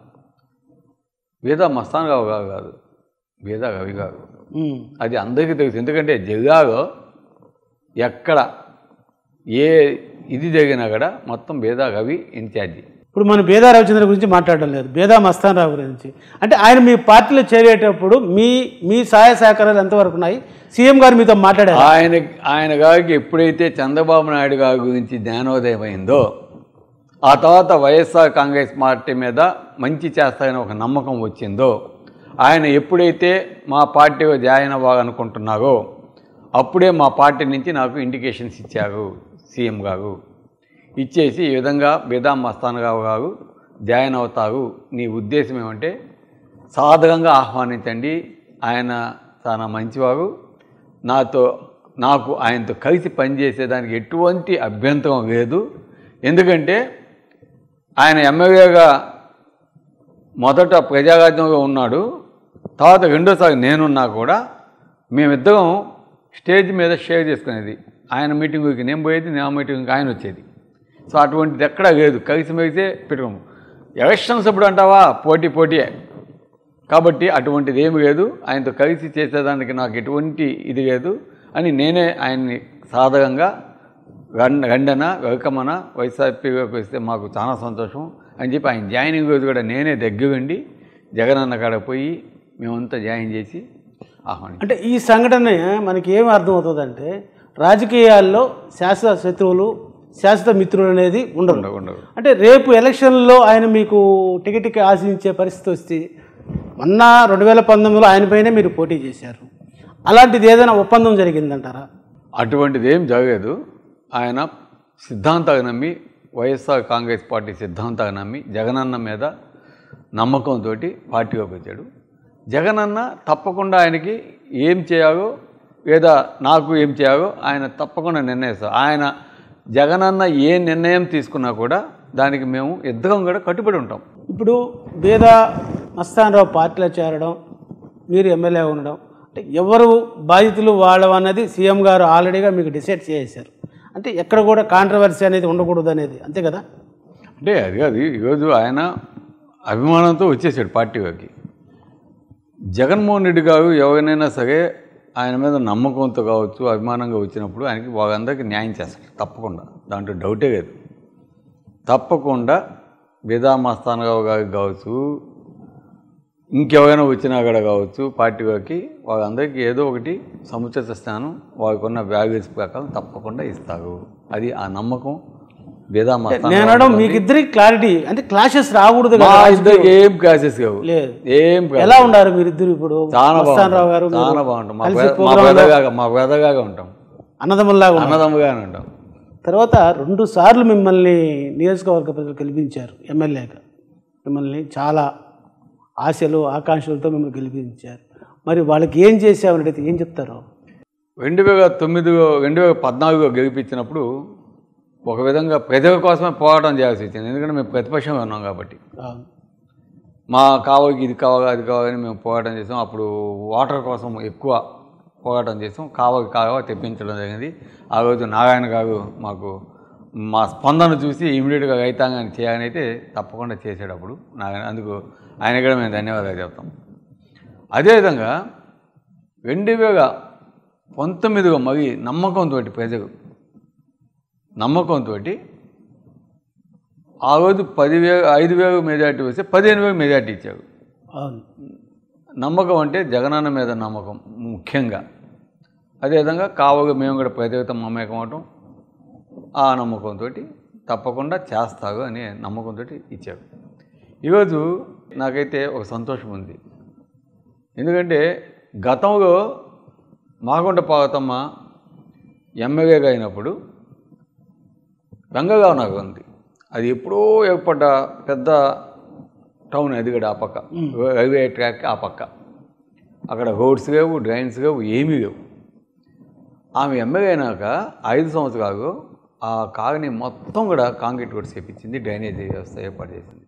B: వేదా మస్తానరావు గారు కాదు వేదా రవి గారు
A: ఉమ్,
B: అది అందరికీ తెలుసు ఎందుకంటే జిల్లాలో ఎక్కడ ఏ ఇది జరిగినా కూడా మొత్తం వేదా రవి ఇన్ఛార్జి
A: ఇప్పుడు మనం బేదా రవిచంద్ర గురించి మాట్లాడడం లేదు బేదా మస్తాన్ రావు గురించి అంటే ఆయన మీ పార్టీలో చేరేటప్పుడు మీ మీ సహాయ సహకారాలు ఎంతవరకు ఉన్నాయి సీఎం గారు మీతో మాట్లాడారు
B: ఆయన ఆయన గారికి ఎప్పుడైతే చంద్రబాబు నాయుడు గారి గురించి జ్ఞానోదయం అయిందో ఆ తర్వాత వైఎస్ఆర్ కాంగ్రెస్ పార్టీ మీద మంచి చేస్తారని ఒక నమ్మకం వచ్చిందో ఆయన ఎప్పుడైతే మా పార్టీలో జాయిన్ అవ్వాలనుకుంటున్నారో అప్పుడే మా పార్టీ నుంచి నాకు ఇండికేషన్స్ ఇచ్చారు సీఎం గారు ఇచ్చేసి ఈ విధంగా బేదాం మస్తానరావు గారు జాయిన్ అవుతారు నీ ఉద్దేశం ఏమంటే సాదరంగా ఆహ్వానించండి ఆయన చాలా మంచివారు నాతో నాకు ఆయనతో కలిసి పనిచేసేదానికి ఎటువంటి అభ్యంతరం లేదు ఎందుకంటే ఆయన ఎమ్మెల్యేగా మొదట ప్రజారాజ్యంలో ఉన్నాడు తర్వాత రెండోసారి నేనున్నా కూడా మేమిద్దరం స్టేజ్ మీద షేర్ చేసుకునేది ఆయన మీటింగ్కి నేను పోయేది నా మీటింగ్కి ఆయన వచ్చేది సో అటువంటిది ఎక్కడా లేదు కలిసి మెలిసే పెట్టుకోము ఎలక్షన్స్ అప్పుడు అంటావా పోటీ పోటీయే కాబట్టి అటువంటిది ఏమి లేదు ఆయనతో కలిసి చేసేదానికి నాకు ఎటువంటి ఇది లేదు అని నేనే ఆయన్ని సాధకంగా గండ గండన వెల్కమన వైఎస్ఆర్పీలోకి వస్తే మాకు చాలా సంతోషం అని చెప్పి ఆయన జాయినింగ్ రోజు కూడా నేనే దగ్గరుండి జగనన్న కాడ పోయి మేమంతా జాయిన్ చేసి ఆహ్వానించాం
A: అంటే ఈ సంఘటన మనకి ఏం అర్థమవుతుందంటే రాజకీయాల్లో శాశ్వత శత్రువులు శాశ్వత మిత్రులు అనేది ఉండరు
B: ఉండవు ఉండవు
A: అంటే రేపు ఎలక్షన్లో ఆయన మీకు టికెట్కి ఆశించే పరిస్థితి వస్తే మొన్న రెండు వేల పంతొమ్మిదిలో ఆయనపైనే మీరు పోటీ చేశారు అలాంటిది ఏదైనా ఒప్పందం జరిగిందంటారా
B: అటువంటిది ఏం జరగదు ఆయన సిద్ధాంతాలు నమ్మి వైఎస్ఆర్ కాంగ్రెస్ పార్టీ సిద్ధాంతాలు నమ్మి జగనన్న మీద నమ్మకంతో పార్టీలోకి వచ్చాడు జగనన్న తప్పకుండా ఆయనకి ఏం చేయాలో లేదా నాకు ఏం చేయాలో ఆయన తప్పకుండా నిర్ణయిస్తారు ఆయన జగనన్న ఏ నిర్ణయం తీసుకున్నా కూడా దానికి మేము ఇద్దరం కూడా కట్టుబడి ఉంటాం
A: ఇప్పుడు బేదా మస్తానరావు పార్టీలో చేరడం మీరు ఎమ్మెల్యే ఉండడం అంటే ఎవరు బాధితులు వాళ్ళవన్నది సీఎం గారు ఆల్రెడీగా మీకు డిసైడ్ చేసేశారు అంటే ఎక్కడ కూడా కాంట్రవర్సీ అనేది ఉండకూడదు అనేది అంతే కదా
B: అంటే అది కాదు ఈరోజు ఆయన అభిమానంతో వచ్చేసాడు పార్టీలోకి జగన్మోహన్ రెడ్డి గారు ఎవరినైనా సరే ఆయన మీద నమ్మకంతో కావచ్చు అభిమానంగా వచ్చినప్పుడు ఆయనకి వాళ్ళందరికీ న్యాయం చేస్తారు తప్పకుండా దాంట్లో డౌటే లేదు తప్పకుండా బేదా మస్తానరావు గారికి కావచ్చు ఇంకెవరైనా వచ్చినా కూడా కావచ్చు పార్టీలోకి వాళ్ళందరికీ ఏదో ఒకటి సముచిత స్థానం వాళ్ళకు ఉన్న వ్యాల్యూస్ ప్రకారం తప్పకుండా ఇస్తారు అది ఆ నమ్మకం బేదా
A: నేను
B: మస్తానరావు
A: అనడం మీకు ఇద్దరికి క్లారిటీ అంటే క్లాషెస్ రాకూడదు
B: మా
A: కదా
B: ఇద్దరికి ఏం క్లాసెస్ కావు
A: లేదు
B: ఏం కాదు.
A: ఎలా ఉండారు మీరు ఇద్దరు ఇప్పుడు
B: చాలా
A: మస్తానరావు గారు
B: బాగుంటాం
A: మీరు
B: చాలా బాగుంటాం మా
A: కలిసి
B: బ్ర- మా
A: program లో
B: బ్రదర్గా మా బ్రదర్గా ఉంటాం
A: అన్నదమ్ముల్లాగా ఉన్నారు.
B: అన్నదమ్ముగానే ఉంటాం
A: తర్వాత రెండు సార్లు మిమ్మల్ని నియోజకవర్గ ప్రజలు గెలిపించారు ఎమ్మెల్యేగా మిమ్మల్ని చాలా ఆశలు ఆకాంక్షలతో మిమ్మల్ని గెలిపించారు మరి వాళ్ళకి ఏం చేసామని అడిగితే ఏం చెప్తారు
B: రెండు వేల తొమ్మిదిలో రెండు వేల పద్నాలుగులో గెలిపించినప్పుడు ఒక విధంగా ప్రజల కోసమే పోరాటం చేయాల్సి వచ్చింది ఎందుకంటే మేము ప్రతిపక్షంగా ఉన్నాం కాబట్టి
A: అవును
B: మా కావలికి ఇది కావాలి అది కావాలని మేము పోరాటం చేసాం అప్పుడు వాటర్ కోసం ఎక్కువ పోరాటం చేసాం కావలికి కావ తెప్పించడం జరిగింది ఆ రోజు నారాయణ గారు మాకు మా స్పందన చూసి ఇమీడియట్గా రైతాంగాన్ని చేయాలని అయితే తప్పకుండా చేసాడు అప్పుడు నారాయణ అందుకు ఆయన కూడా మేము ధన్యవాదాలు చెప్తాం అదేవిధంగా రెండు వేల పంతొమ్మిదిలో మరి నమ్మకంతో ప్రజలు నమ్మకంతో ఆ రోజు పదివేలు ఐదు వేలు మెజార్టీ వస్తే పదిహేను వేలు మెజార్టీ ఇచ్చారు
A: అవును
B: నమ్మకం అంటే జగనన్న మీద నమ్మకం ముఖ్యంగా అదేవిధంగా కావగా మేము కూడా ప్రజలతో మమేకం అవటం ఆ నమ్మకంతో తప్పకుండా చేస్తారు అనే నమ్మకంతో ఇచ్చారు ఈరోజు నాకైతే ఒక సంతోషం ఉంది ఎందుకంటే గతంలో మాగుంట పార్వతమ్మ ఎమ్మెల్యేగా అయినప్పుడు రంగగావ్ నాకు ఉంది అది ఎప్పుడో ఏర్పడ్డ పెద్ద టౌన్ అది కూడా ఆ పక్క రైల్వే ట్రాక్ ఆ పక్క అక్కడ రోడ్స్ లేవు డ్రైన్స్ లేవు ఏమీ లేవు ఆమె ఎమ్మెల్యే అయినాక ఐదు సంవత్సరాలు ఆ కాగని మొత్తం కూడా కాంక్రీట్ రోడ్స్ చేపించింది డ్రైనేజీ వ్యవస్థ ఏర్పాటు చేసింది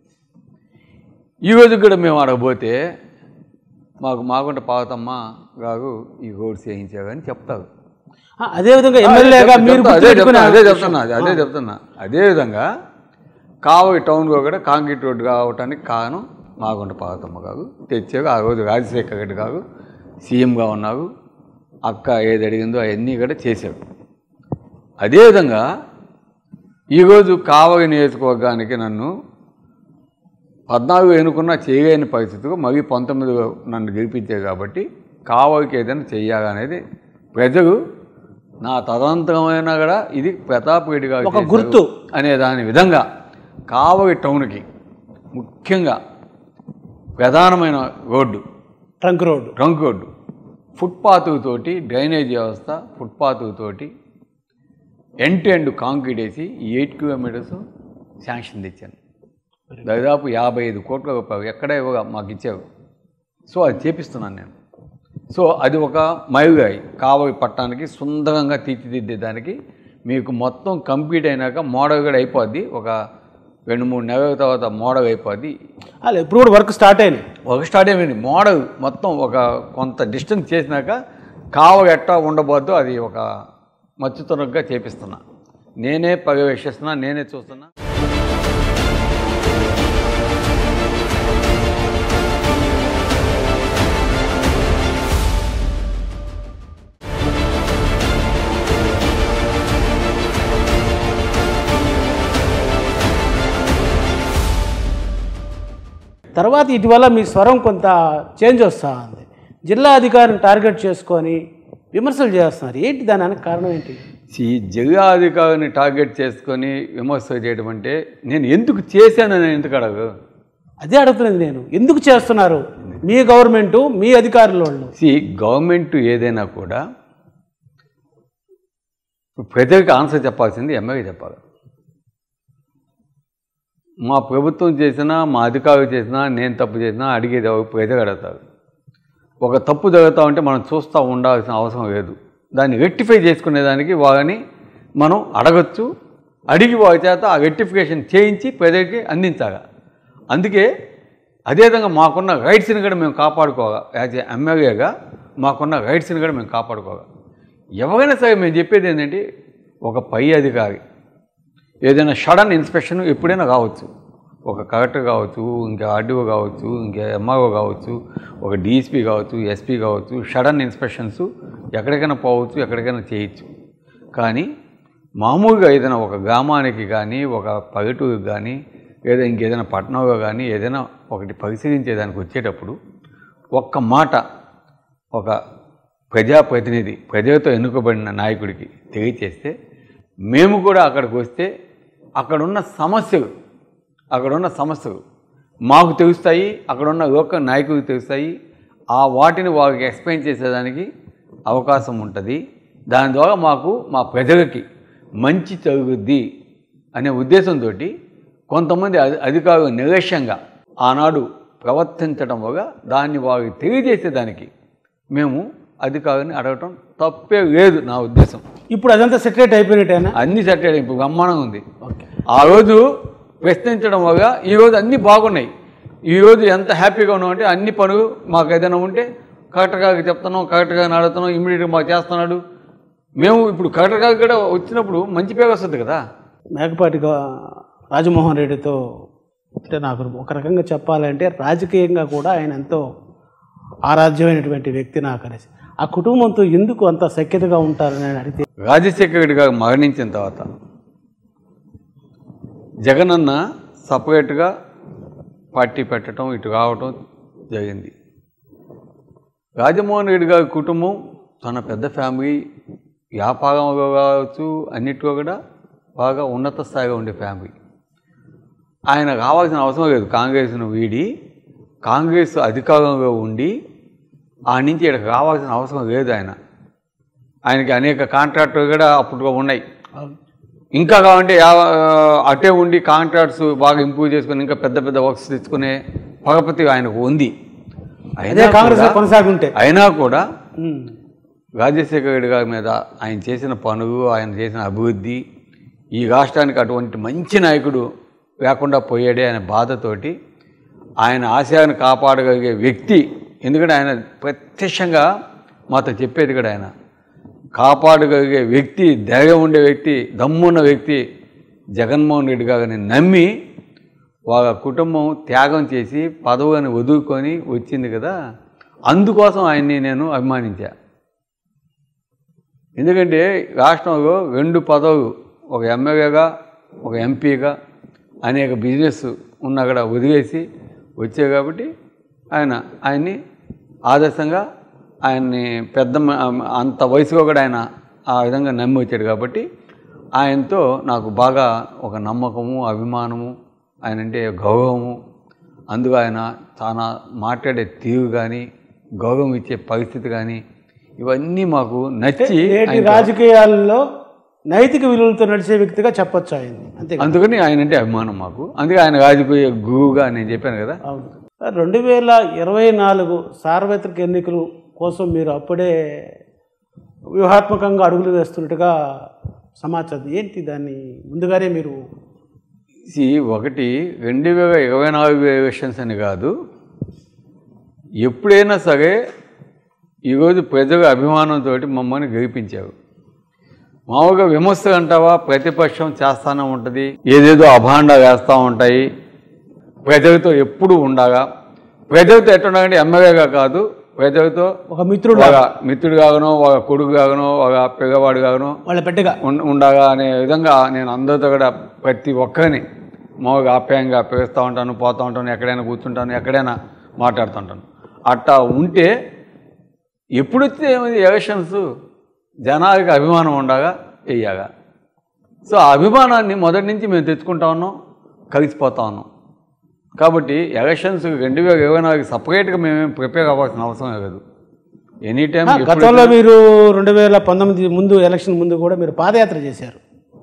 B: ఈ రోజు కూడా మేము ఆడకపోతే మాకు మాగుంట పార్వతమ్మ గారు ఈ రోడ్స్ వేయించారు అని చెప్తారు
A: ఆ, అదేవిధంగా ఎమ్మెల్యేగా మీరు
B: అదే
A: గుర్తుపెట్టుకునే
B: చెప్తున్నా, అదే చెప్తున్నా అదే- అదే చెప్తున్నా అదేవిధంగా కావలి టౌన్లో కూడా కాంక్రీట్ రోడ్డు కావటానికి కారణం మాగుంట పార్వతమ్మ గారు తెచ్చారు ఆ రోజు రాజశేఖర్ రెడ్డి గారు సీఎంగా ఉన్నారు అక్క ఏది అడిగిందో అవన్నీ కూడా చేశారు అదేవిధంగా ఈరోజు కావలి నియోజకవర్గానికి నన్ను పద్నాలుగు ఎన్నుకున్నా చేయలేని పరిస్థితిలో మళ్ళీ పంతొమ్మిది నన్ను గెలిపించారు కాబట్టి కావలికి ఏదైనా చెయ్యాలనేది ప్రజలు నా తదనంతరమైనా కూడా ఇది ప్రతాప్ రెడ్డి గారు
A: ఒక
B: చేశారు
A: గుర్తు.
B: అనే దాని విధంగా కావలి టౌన్కి ముఖ్యంగా ప్రధానమైన road
A: trunk road
B: trunk road footpath తోటి డ్రైనేజ్ వ్యవస్థ ఫుట్పాత్ తోటి ఎండ్ టు ఎండ్ కాంక్రీట్ వేసి ఎయిట్ కిలోమీటర్స్ శాంక్షన్ తెచ్చాను దాదాపు యాభై ఐదు కోట్ల రూపాయలు ఎక్కడ ఇవ్వగా మాకు ఇచ్చారు సో అది చేపిస్తున్నాను నేను సో అది ఒక మైలుగాయి కావలి పట్టణానికి సుందరంగా తీర్చిదిద్దేదానికి మీకు మొత్తం కంప్లీట్ అయినాక మోడల్ కూడా అయిపోద్ది ఒక రెండు మూడు నెలల తర్వాత మోడల్ అయిపోద్ది
A: అలా ఇప్పుడు కూడా వర్క్ స్టార్ట్ అయినాయి
B: ఒక స్టార్ట్ అయిపోయింది మోడల్ మొత్తం ఒక కొంత డిస్టెన్స్ చేసినాక కావ ఎట్టా ఉండబోద్దో అది ఒక మచ్చుతునగ్గా చేపిస్తున్నా నేనే పర్యవేక్షిస్తున్నా నేనే చూస్తున్నా
A: తర్వాత ఇటీవల మీ స్వరం కొంత చేంజ్ వస్తూ ఉంది జిల్లా అధికారిని టార్గెట్ చేసుకొని విమర్శలు చేస్తున్నారు ఏంటి దాని వెనక కారణం ఏంటి
B: ఈ జిల్లా అధికారిని టార్గెట్ చేసుకొని విమర్శ చేయడం అంటే నేను ఎందుకు చేశానని ఎందుకు అడగు
A: అదే అడుగుతున్నది నేను ఎందుకు చేస్తున్నారు మీ గవర్నమెంటు మీ అధికారుల వాళ్ళు
B: సి గవర్నమెంట్ ఏదైనా కూడా ప్రజలకు ఆన్సర్ చెప్పాల్సింది ఎమ్మెల్యే చెప్పాలి మా ప్రభుత్వం చేసినా మా అధికారులు చేసినా నేను తప్పు చేసినా అడిగేది ఎవరు? ప్రజలు అడుగుతారు ఒక తప్పు జరుగుతూ ఉంటే మనం చూస్తూ ఉండాల్సిన అవసరం లేదు దాన్ని రెక్టిఫై చేసుకునేదానికి వాళ్ళని మనం అడగచ్చు అడిగి వాళ్ళ చేత ఆ రెక్టిఫికేషన్ చేయించి ప్రజలకి అందించాలి అందుకే అదేవిధంగా మాకున్న రైట్స్ని కూడా మేము కాపాడుకోవాలి యాజ్ ఏ ఎమ్మెల్యేగా మాకున్న రైట్స్ని కూడా మేము కాపాడుకోవాలి ఎవరైనా సరే మేము చెప్పేది ఏంటంటే ఒక పై అధికారి ఏదైనా సడన్ ఇన్స్పెక్షన్ ఎప్పుడైనా కావచ్చు ఒక కలెక్టర్ కావచ్చు ఇంకా ఆర్డీఓ కావచ్చు ఇంకా ఎంఆర్ఓ కావచ్చు ఒక డిఎస్పీ కావచ్చు ఎస్పీ కావచ్చు సడన్ ఇన్స్పెక్షన్స్ ఎక్కడికైనా పోవచ్చు ఎక్కడికైనా చేయొచ్చు కానీ మామూలుగా ఏదైనా ఒక గ్రామానికి కానీ ఒక పల్లెటూరుకి కానీ లేదా ఇంకేదైనా పట్టణంలో కానీ ఏదైనా ఒకటి పరిశీలించేదానికి వచ్చేటప్పుడు ఒక్క మాట ఒక ప్రజాప్రతినిధి ప్రజలతో ఎన్నుకోబడిన నాయకుడికి తెలియచేస్తే మేము కూడా అక్కడికి వస్తే అక్కడున్న సమస్యలు అక్కడున్న సమస్యలు మాకు తెలుస్తాయి అక్కడున్న లోకల్ నాయకుడికి తెలుస్తాయి ఆ వాటిని వారికి ఎక్స్ప్లెయిన్ చేసేదానికి అవకాశం ఉంటుంది దాని ద్వారా మాకు మా ప్రజలకి మంచి జరుగుద్ది అనే ఉద్దేశంతో కొంతమంది అధి అధికారులు నిర్లక్ష్యంగా ఆనాడు ప్రవర్తించడం వల్ల దాన్ని వారికి తెలియజేసేదానికి మేము అధికారిని అడగటం తప్పే లేదు నా ఉద్దేశం
A: ఇప్పుడు అదంతా సెటరేట్ అయిపోయినట్టేనా
B: అన్ని సెట్ అయ్యాయి ఇప్పుడు బ్రహ్మాండంగా ఉంది
A: ఓకే
B: ఆ రోజు ప్రశ్నించడం వల్ల ఈరోజు అన్నీ బాగున్నాయి ఈరోజు ఎంత హ్యాపీగా ఉన్నామంటే అన్ని పనులు మాకు ఏదైనా ఉంటే కరెక్ట్గా చెప్తున్నాం కరెక్ట్గా నడుతున్నాం ఇమీడియట్గా మాకు చేస్తున్నాడు మేము ఇప్పుడు కరెక్ట్గా కూడా వచ్చినప్పుడు మంచి పేరు వస్తుంది కదా
A: మేకపాటిగా రాజమోహన్ రెడ్డితో అంటే నాకు ఒక రకంగా చెప్పాలంటే రాజకీయంగా కూడా ఆయన ఎంతో ఆరాధ్యమైనటువంటి వ్యక్తి నాకు అనేసి ఆ కుటుంబంతో ఎందుకు అంత సఖ్యతగా ఉంటారని ఆయన అడిగితే
B: రాజశేఖర రెడ్డి గారు మరణించిన తర్వాత జగనన్న సపరేట్గా పార్టీ పెట్టడం ఇటు రావటం జరిగింది రాజమోహన్ రెడ్డి గారి కుటుంబం తన పెద్ద ఫ్యామిలీ వ్యాపారంలో కావచ్చు అన్నిటిలో కూడా బాగా ఉన్నత స్థాయిలో ఉండే ఫ్యామిలీ ఆయన కావాల్సిన అవసరం లేదు కాంగ్రెస్ను వీడి కాంగ్రెస్ అధికారంలో ఉండి ఆ నుంచి ఇక్కడికి రావాల్సిన అవసరం లేదు ఆయన ఆయనకి అనేక కాంట్రాక్టులు కూడా అప్పుడు ఉన్నాయి ఇంకా కావాలంటే యా- అటే ఉండి కాంట్రాక్ట్స్ బాగా ఇంప్రూవ్ చేసుకుని ఇంకా పెద్ద పెద్ద వర్క్స్ తెచ్చుకునే పరపతి ఆయనకు ఉంది
A: అదే
B: అయినా
A: కాంగ్రెస్
B: కూడా-
A: కొనసాగుంటే
B: అయినా కూడా
A: ఉమ్.
B: రాజశేఖర రెడ్డి గారి మీద ఆయన చేసిన పనులు ఆయన చేసిన అభివృద్ధి ఈ రాష్ట్రానికి అటువంటి మంచి నాయకుడు లేకుండా పోయాడే అనే బాధతోటి ఆయన ఆశయాన్ని కాపాడగలిగే వ్యక్తి ఎందుకంటే ఆయన ప్రత్యక్షంగా మాతో చెప్పేది కూడా ఆయన కాపాడగలిగే వ్యక్తి ధైర్యం ఉండే వ్యక్తి దమ్మున్న వ్యక్తి జగన్మోహన్ రెడ్డి గారిని నమ్మి వాళ్ళ కుటుంబం త్యాగం చేసి పదవుని వదులుకొని వచ్చింది కదా అందుకోసం ఆయన్ని నేను అభిమానించా ఎందుకంటే రాష్ట్రంలో రెండు పదవులు ఒక ఎమ్మెల్యేగా ఒక ఎంపీగా అనేక బిజినెస్ ఉన్నా కూడా వదిలేసి వచ్చాయి కాబట్టి ఆయన ఆయన్ని ఆదర్శంగా ఆయన్ని పెద్ద మ- అంత వయసులో కూడా ఆయన ఆ విధంగా నమ్మి వచ్చాడు కాబట్టి ఆయనతో నాకు బాగా ఒక నమ్మకము అభిమానము ఆయన అంటే గౌరవము అందుకు ఆయన చాలా మాట్లాడే తీరు కానీ గౌరవం ఇచ్చే పరిస్థితి కానీ ఇవన్నీ మాకు నచ్చి
A: నేటి
B: ఆయన-
A: రాజకీయాల్లో నైతిక విలువలతో నడిచే వ్యక్తిగా చెప్పొచ్చు ఆయన అంతే
B: అందుకని ఆయన అంటే అభిమానం మాకు అందుకే ఆయన రాజకీయ గురువుగా నేను చెప్పాను కదా
A: అవును రెండు వేల ఇరవై నాలుగు సార్వత్రిక ఎన్నికలు కోసం మీరు అప్పుడే వ్యూహాత్మకంగా అడుగులు వేస్తున్నట్టుగా సమాచారం ఏంటి దాన్ని ముందుగానే మీరు
B: ఇది ఒకటి రెండు వేల ఇరవై నాలుగు ఎలక్షన్స్ అని కాదు ఎప్పుడైనా సరే ఈరోజు ప్రజల అభిమానంతో మమ్మల్ని గెలిపించారు మామూలుగా విమర్శ అంటావా ప్రతిపక్షం చేస్తానే ఉంటుంది ఏదేదో అభాండ వేస్తూ ఉంటాయి ప్రజలతో ఎప్పుడు ఉండగా ప్రజలతో ఎట్లుండగానే ఎమ్మెల్యేగా కాదు ప్రజలతో
A: ఒక మిత్రుడు
B: ఒక మిత్రుడు కాగనో ఒక కొడుకు కాగనో ఒక పిల్లవాడు కాగనో
A: వాళ్ళ పెట్టగా
B: ఉం- ఉండగా అనే విధంగా నేను అందరితో కూడా ప్రతి ఒక్కరిని మామూలుగా ఆప్యాయంగా పిలుస్తూ ఉంటాను పోతూ ఉంటాను ఎక్కడైనా కూర్చుంటాను ఎక్కడైనా మాట్లాడుతుంటాను అట్టా ఉంటే ఎప్పుడు వచ్చింది ఏమైంది ఎలక్షన్స్ జనాలకి అభిమానం ఉండగా వెయ్యగా సో ఆ అభిమానాన్ని మొదటి నుంచి మేము తెచ్చుకుంటా ఉన్నాం కలిసిపోతా ఉన్నాం కాబట్టి ఎలక్షన్స్ రెండు వేల ఇరవై నాలుగు సపరేట్గా మేమేం ప్రిపేర్ అవ్వాల్సిన అవసరం లేదు ఎనీ టైం
A: ఆ, గతంలో మీరు రెండు వేల పంతొమ్మిది ముందు ఎలక్షన్ ముందు కూడా మీరు పాదయాత్ర చేశారు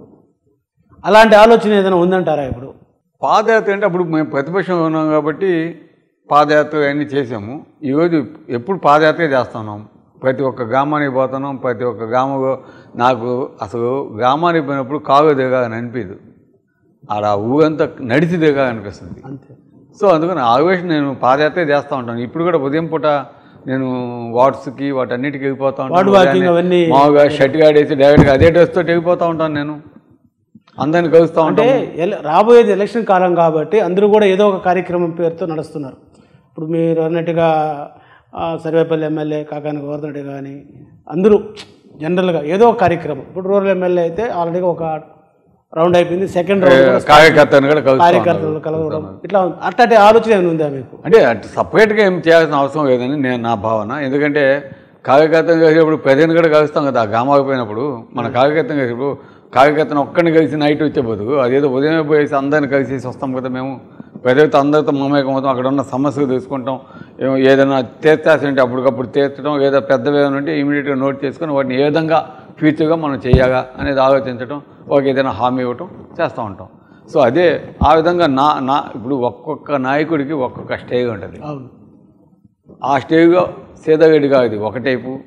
A: అలాంటి ఆలోచన ఏదైనా ఉందంటారా ఇప్పుడు
B: పాదయాత్ర అంటే అప్పుడు మేము ప్రతిపక్షంలో ఉన్నాం కాబట్టి పాదయాత్ర అన్నీ చేసాము ఈరోజు ఎప్పుడు పాదయాత్ర చేస్తున్నాం ప్రతి ఒక్క గ్రామానికి పోతున్నాం ప్రతి ఒక్క గ్రామంలో నాకు అసలు గ్రామానికి పోయినప్పుడు కాలు దిగాలని అనిపించదు ఆడ ఊరంతా నడిచి దిగా అనిపిస్తుంది
A: అంతే
B: సో అందుకని ఆవేశం నేను పాదయాత్ర చేస్తూ ఉంటాను ఇప్పుడు కూడా ఉదయం పూట నేను వాట్స్కి వాటన్నిటికి వెళ్ళిపోతా
A: వార్డ్ వాకింగ్ అవన్నీ
B: మామూలుగా షర్ట్ గాడేసి డైరెక్ట్గా అదే డ్రెస్తో వెళ్ళిపోతూ ఉంటాను నేను అందరిని కలుస్తూ
A: అంటే
B: ఉంటాను
A: ఎల- రాబోయేది ఎలక్షన్ కాలం కాబట్టి అందరూ కూడా ఏదో ఒక కార్యక్రమం పేరుతో నడుస్తున్నారు ఇప్పుడు మీరు అన్నట్టుగా ఆ, సర్వేపల్లి ఎమ్మెల్యే కాకాని గోవర్ధన్ రెడ్డి కానీ అందరూ జనరల్గా ఏదో ఒక కార్యక్రమం ఇప్పుడు రూరల్ ఎమ్మెల్యే అయితే ఆల్రెడీ ఒక రౌండ్ అయిపోయింది సెకండ్ రౌండ్ కూడా
B: కార్యకర్తను కూడా కలుస్తూ ఉంటాను.
A: కార్యకర్తలు కలవడం ఇట్లా ఉంది. అట్లాంటి ఆలోచన ఏమైనా ఉందా మీకు
B: అంటే అటు సపరేట్గా ఏం చేయాల్సిన అవసరం లేదని నేను నా భావన ఎందుకంటే కార్యకర్తను కలిసినప్పుడు ప్రజలను కూడా కలుస్తాం కదా ఆ గ్రామాలకు పోయినప్పుడు మన కార్యకర్తను కలిసినప్పుడు కార్యకర్తను ఒక్కడిని కలిసి నైట్ వచ్చే బదులు అదేదో ఉదయమే పోయేసి అందరిని కలిసేసి వస్తాం కదా మేము ప్రజలతో అందరితో మమేకం అవుతాం అక్కడ ఉన్న సమస్యలు తెలుసుకుంటాం ఏమో ఏదైనా తీర్చాల్సి ఉంటే అప్పటికప్పుడు తీర్చడం ఏదో పెద్ద ఏదైనా ఉంటే ఇమీడియట్గా నోట్ చేసుకొని వాటిని ఏ విధంగా ఫ్యూచర్గా మనం చేయాలా అనేది ఆలోచించడం ఒక ఏదైనా హామీ ఇవ్వటం చేస్తూ ఉంటాం సో అదే ఆ విధంగా నా నా ఇప్పుడు ఒక్కొక్క నాయకుడికి ఒక్కొక్క స్టేజ్ ఉంటుంది
A: అవును
B: ఆ స్టేజ్లో సీతగడ్డి కాదు ఒక టైపు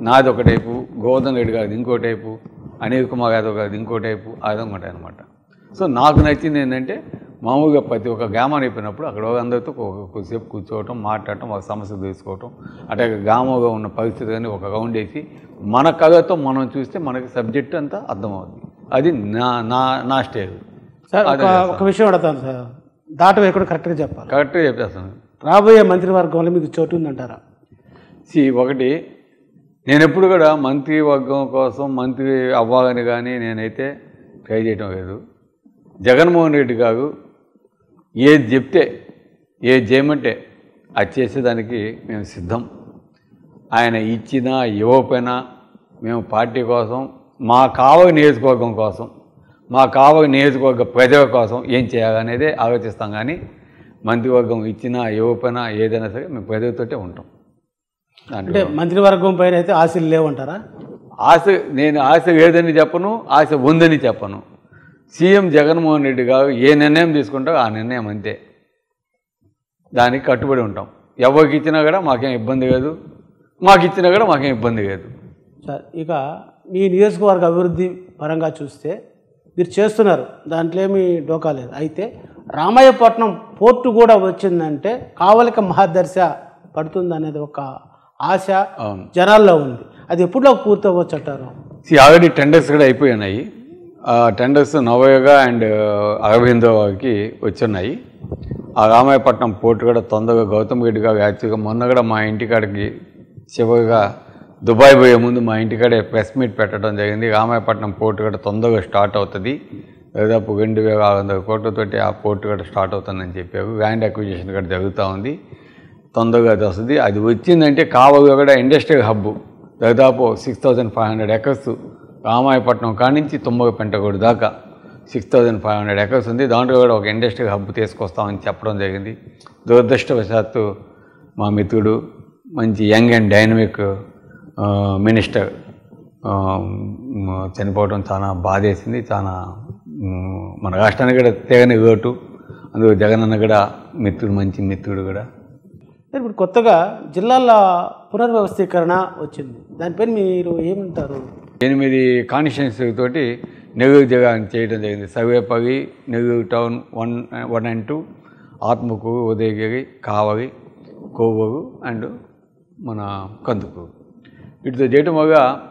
B: నాది ఒక టైపు గోవర్ధన్ రెడ్డి గారిది ఇంకో టైపు అనిల్ కుమార్ యాదవ్ గారిది ఇంకో టైపు ఆ విధంగా ఉంటాయి అనమాట సో నాకు నచ్చింది ఏంటంటే మామూలుగా ప్రతి ఒక్క గ్రామం అయిపోయినప్పుడు అక్కడ అందరితో ఒక- కొద్దిసేపు కూర్చోవటం మాట్లాడటం ఒక సమస్య తీసుకోవటం అంటే గ్రామంగా ఉన్న పరిస్థితి కానీ ఒక రౌండ్ వేసి మన కథతో మనం చూస్తే మనకి సబ్జెక్ట్ అంతా అర్థమవుతుంది అది నా నా నా స్టేజ్
A: సార్ ఒక ఒక విషయం అడతాను సార్ దాట వేయకుండా కరెక్ట్గా చెప్పాలి
B: కరెక్ట్గా చెప్పేస్తాను
A: రాబోయే మంత్రివర్గంలో మీకు చోటు ఉందంటారా
B: సి ఒకటి నేను ఎప్పుడు కూడా మంత్రి వర్గం కోసం మంత్రి అవ్వాలని కానీ నేనైతే ట్రై చేయటం లేదు జగన్మోహన్ రెడ్డి గారు ఏది చెప్తే ఏది చేయమంటే అది చేసేదానికి మేము సిద్ధం ఆయన ఇచ్చినా ఇవ్వకపోయినా మేము పార్టీ కోసం మా కావలి నియోజకవర్గం కోసం మా కావలి నియోజకవర్గ ప్రజల కోసం ఏం చేయాలనేదే ఆలోచిస్తాం కానీ మంత్రివర్గం ఇచ్చినా ఇవ్వకపోయినా ఏదైనా సరే మేము ప్రజలతోటే ఉంటాం దాంట్లో
A: అంటే మంత్రివర్గం పైన అయితే ఆశలు లేవంటారా
B: ఆశ నేను ఆశ లేదని చెప్పను ఆశ ఉందని చెప్పను సీఎం జగన్మోహన్ రెడ్డి గారు ఏ నిర్ణయం తీసుకుంటారో ఆ నిర్ణయం అంతే దానికి కట్టుబడి ఉంటాం ఎవరికి ఇచ్చినా కూడా మాకేం ఇబ్బంది లేదు మాకు ఇచ్చినా కూడా మాకేం ఇబ్బంది లేదు
A: సార్ ఇక మీ నియోజకవర్గ అభివృద్ధి పరంగా చూస్తే మీరు చేస్తున్నారు దాంట్లో ఏమీ డోకా లేదు అయితే రామాయపట్నం పోర్టు కూడా వచ్చిందంటే కావలిక మహాదర్శ పడుతుంది అనేది ఒక ఆశ
B: అవును
A: జనాల్లో ఉంది అది ఎప్పుడులో పూర్తి అవ్వచ్చు అంటారు
B: ఆల్రెడీ టెండర్స్ కూడా అయిపోయినాయి ఆ టెండర్స్ నవయోగ అండ్ అరవిందోకి వచ్చున్నాయి ఆ రామాయపట్నం పోర్టు కూడా తొందరగా గౌతమ్ రెడ్డి గారు యాక్చువల్గా మొన్న కూడా మా ఇంటికాడికి చివరిగా దుబాయ్ పోయే ముందు మా ఇంటికాడే ప్రెస్ మీట్ పెట్టడం జరిగింది రామాయపట్నం పోర్టు కూడా తొందరగా స్టార్ట్ అవుతుంది దాదాపు రెండు వేల ఆరు వందల కోట్లతోటి ఆ పోర్టు కూడా స్టార్ట్ అవుతుందని చెప్పారు ల్యాండ్ అక్విజిషన్ కూడా జరుగుతూ ఉంది తొందరగా అది వస్తుంది అది వచ్చిందంటే కావగా కూడా ఇండస్ట్రియల్ హబ్ దాదాపు six thousand five hundred acres Ramayapatnam కాడి నుంచి తుమ్మగ పెంటగూడు దాకా six thousand five hundred acres ఉంది దాంట్లో కూడా ఒక ఇండస్ట్రియల్ హబ్ తీసుకొస్తామని చెప్పడం జరిగింది దురదృష్టవశాత్తు మా మిత్రుడు మంచి యంగ్ అండ్ డైనమిక్ మినిస్టర్ ఆ, మ్, చనిపోవడం చాలా బాధేసింది చాలా మ్, మన రాష్ట్రానికి కూడా తెగని లోటు అందులో జగన్ అన్న కూడా మిత్రుడు మంచి మిత్రుడు కూడా
A: సార్ ఇప్పుడు కొత్తగా జిల్లాల పునర్వ్యవస్థీకరణ వచ్చింది దానిపైన మీరు ఏమంటారు
B: ఎనిమిది కాన్స్టిట్యున్సీ తోటి నెల్లూరు జిల్లా చేయడం జరిగింది Sarvepalli Nellore town one one and two Atmakur Udayagiri Kavali Kovur and మన కందుకూరు వీటితో చేయటం వల్ల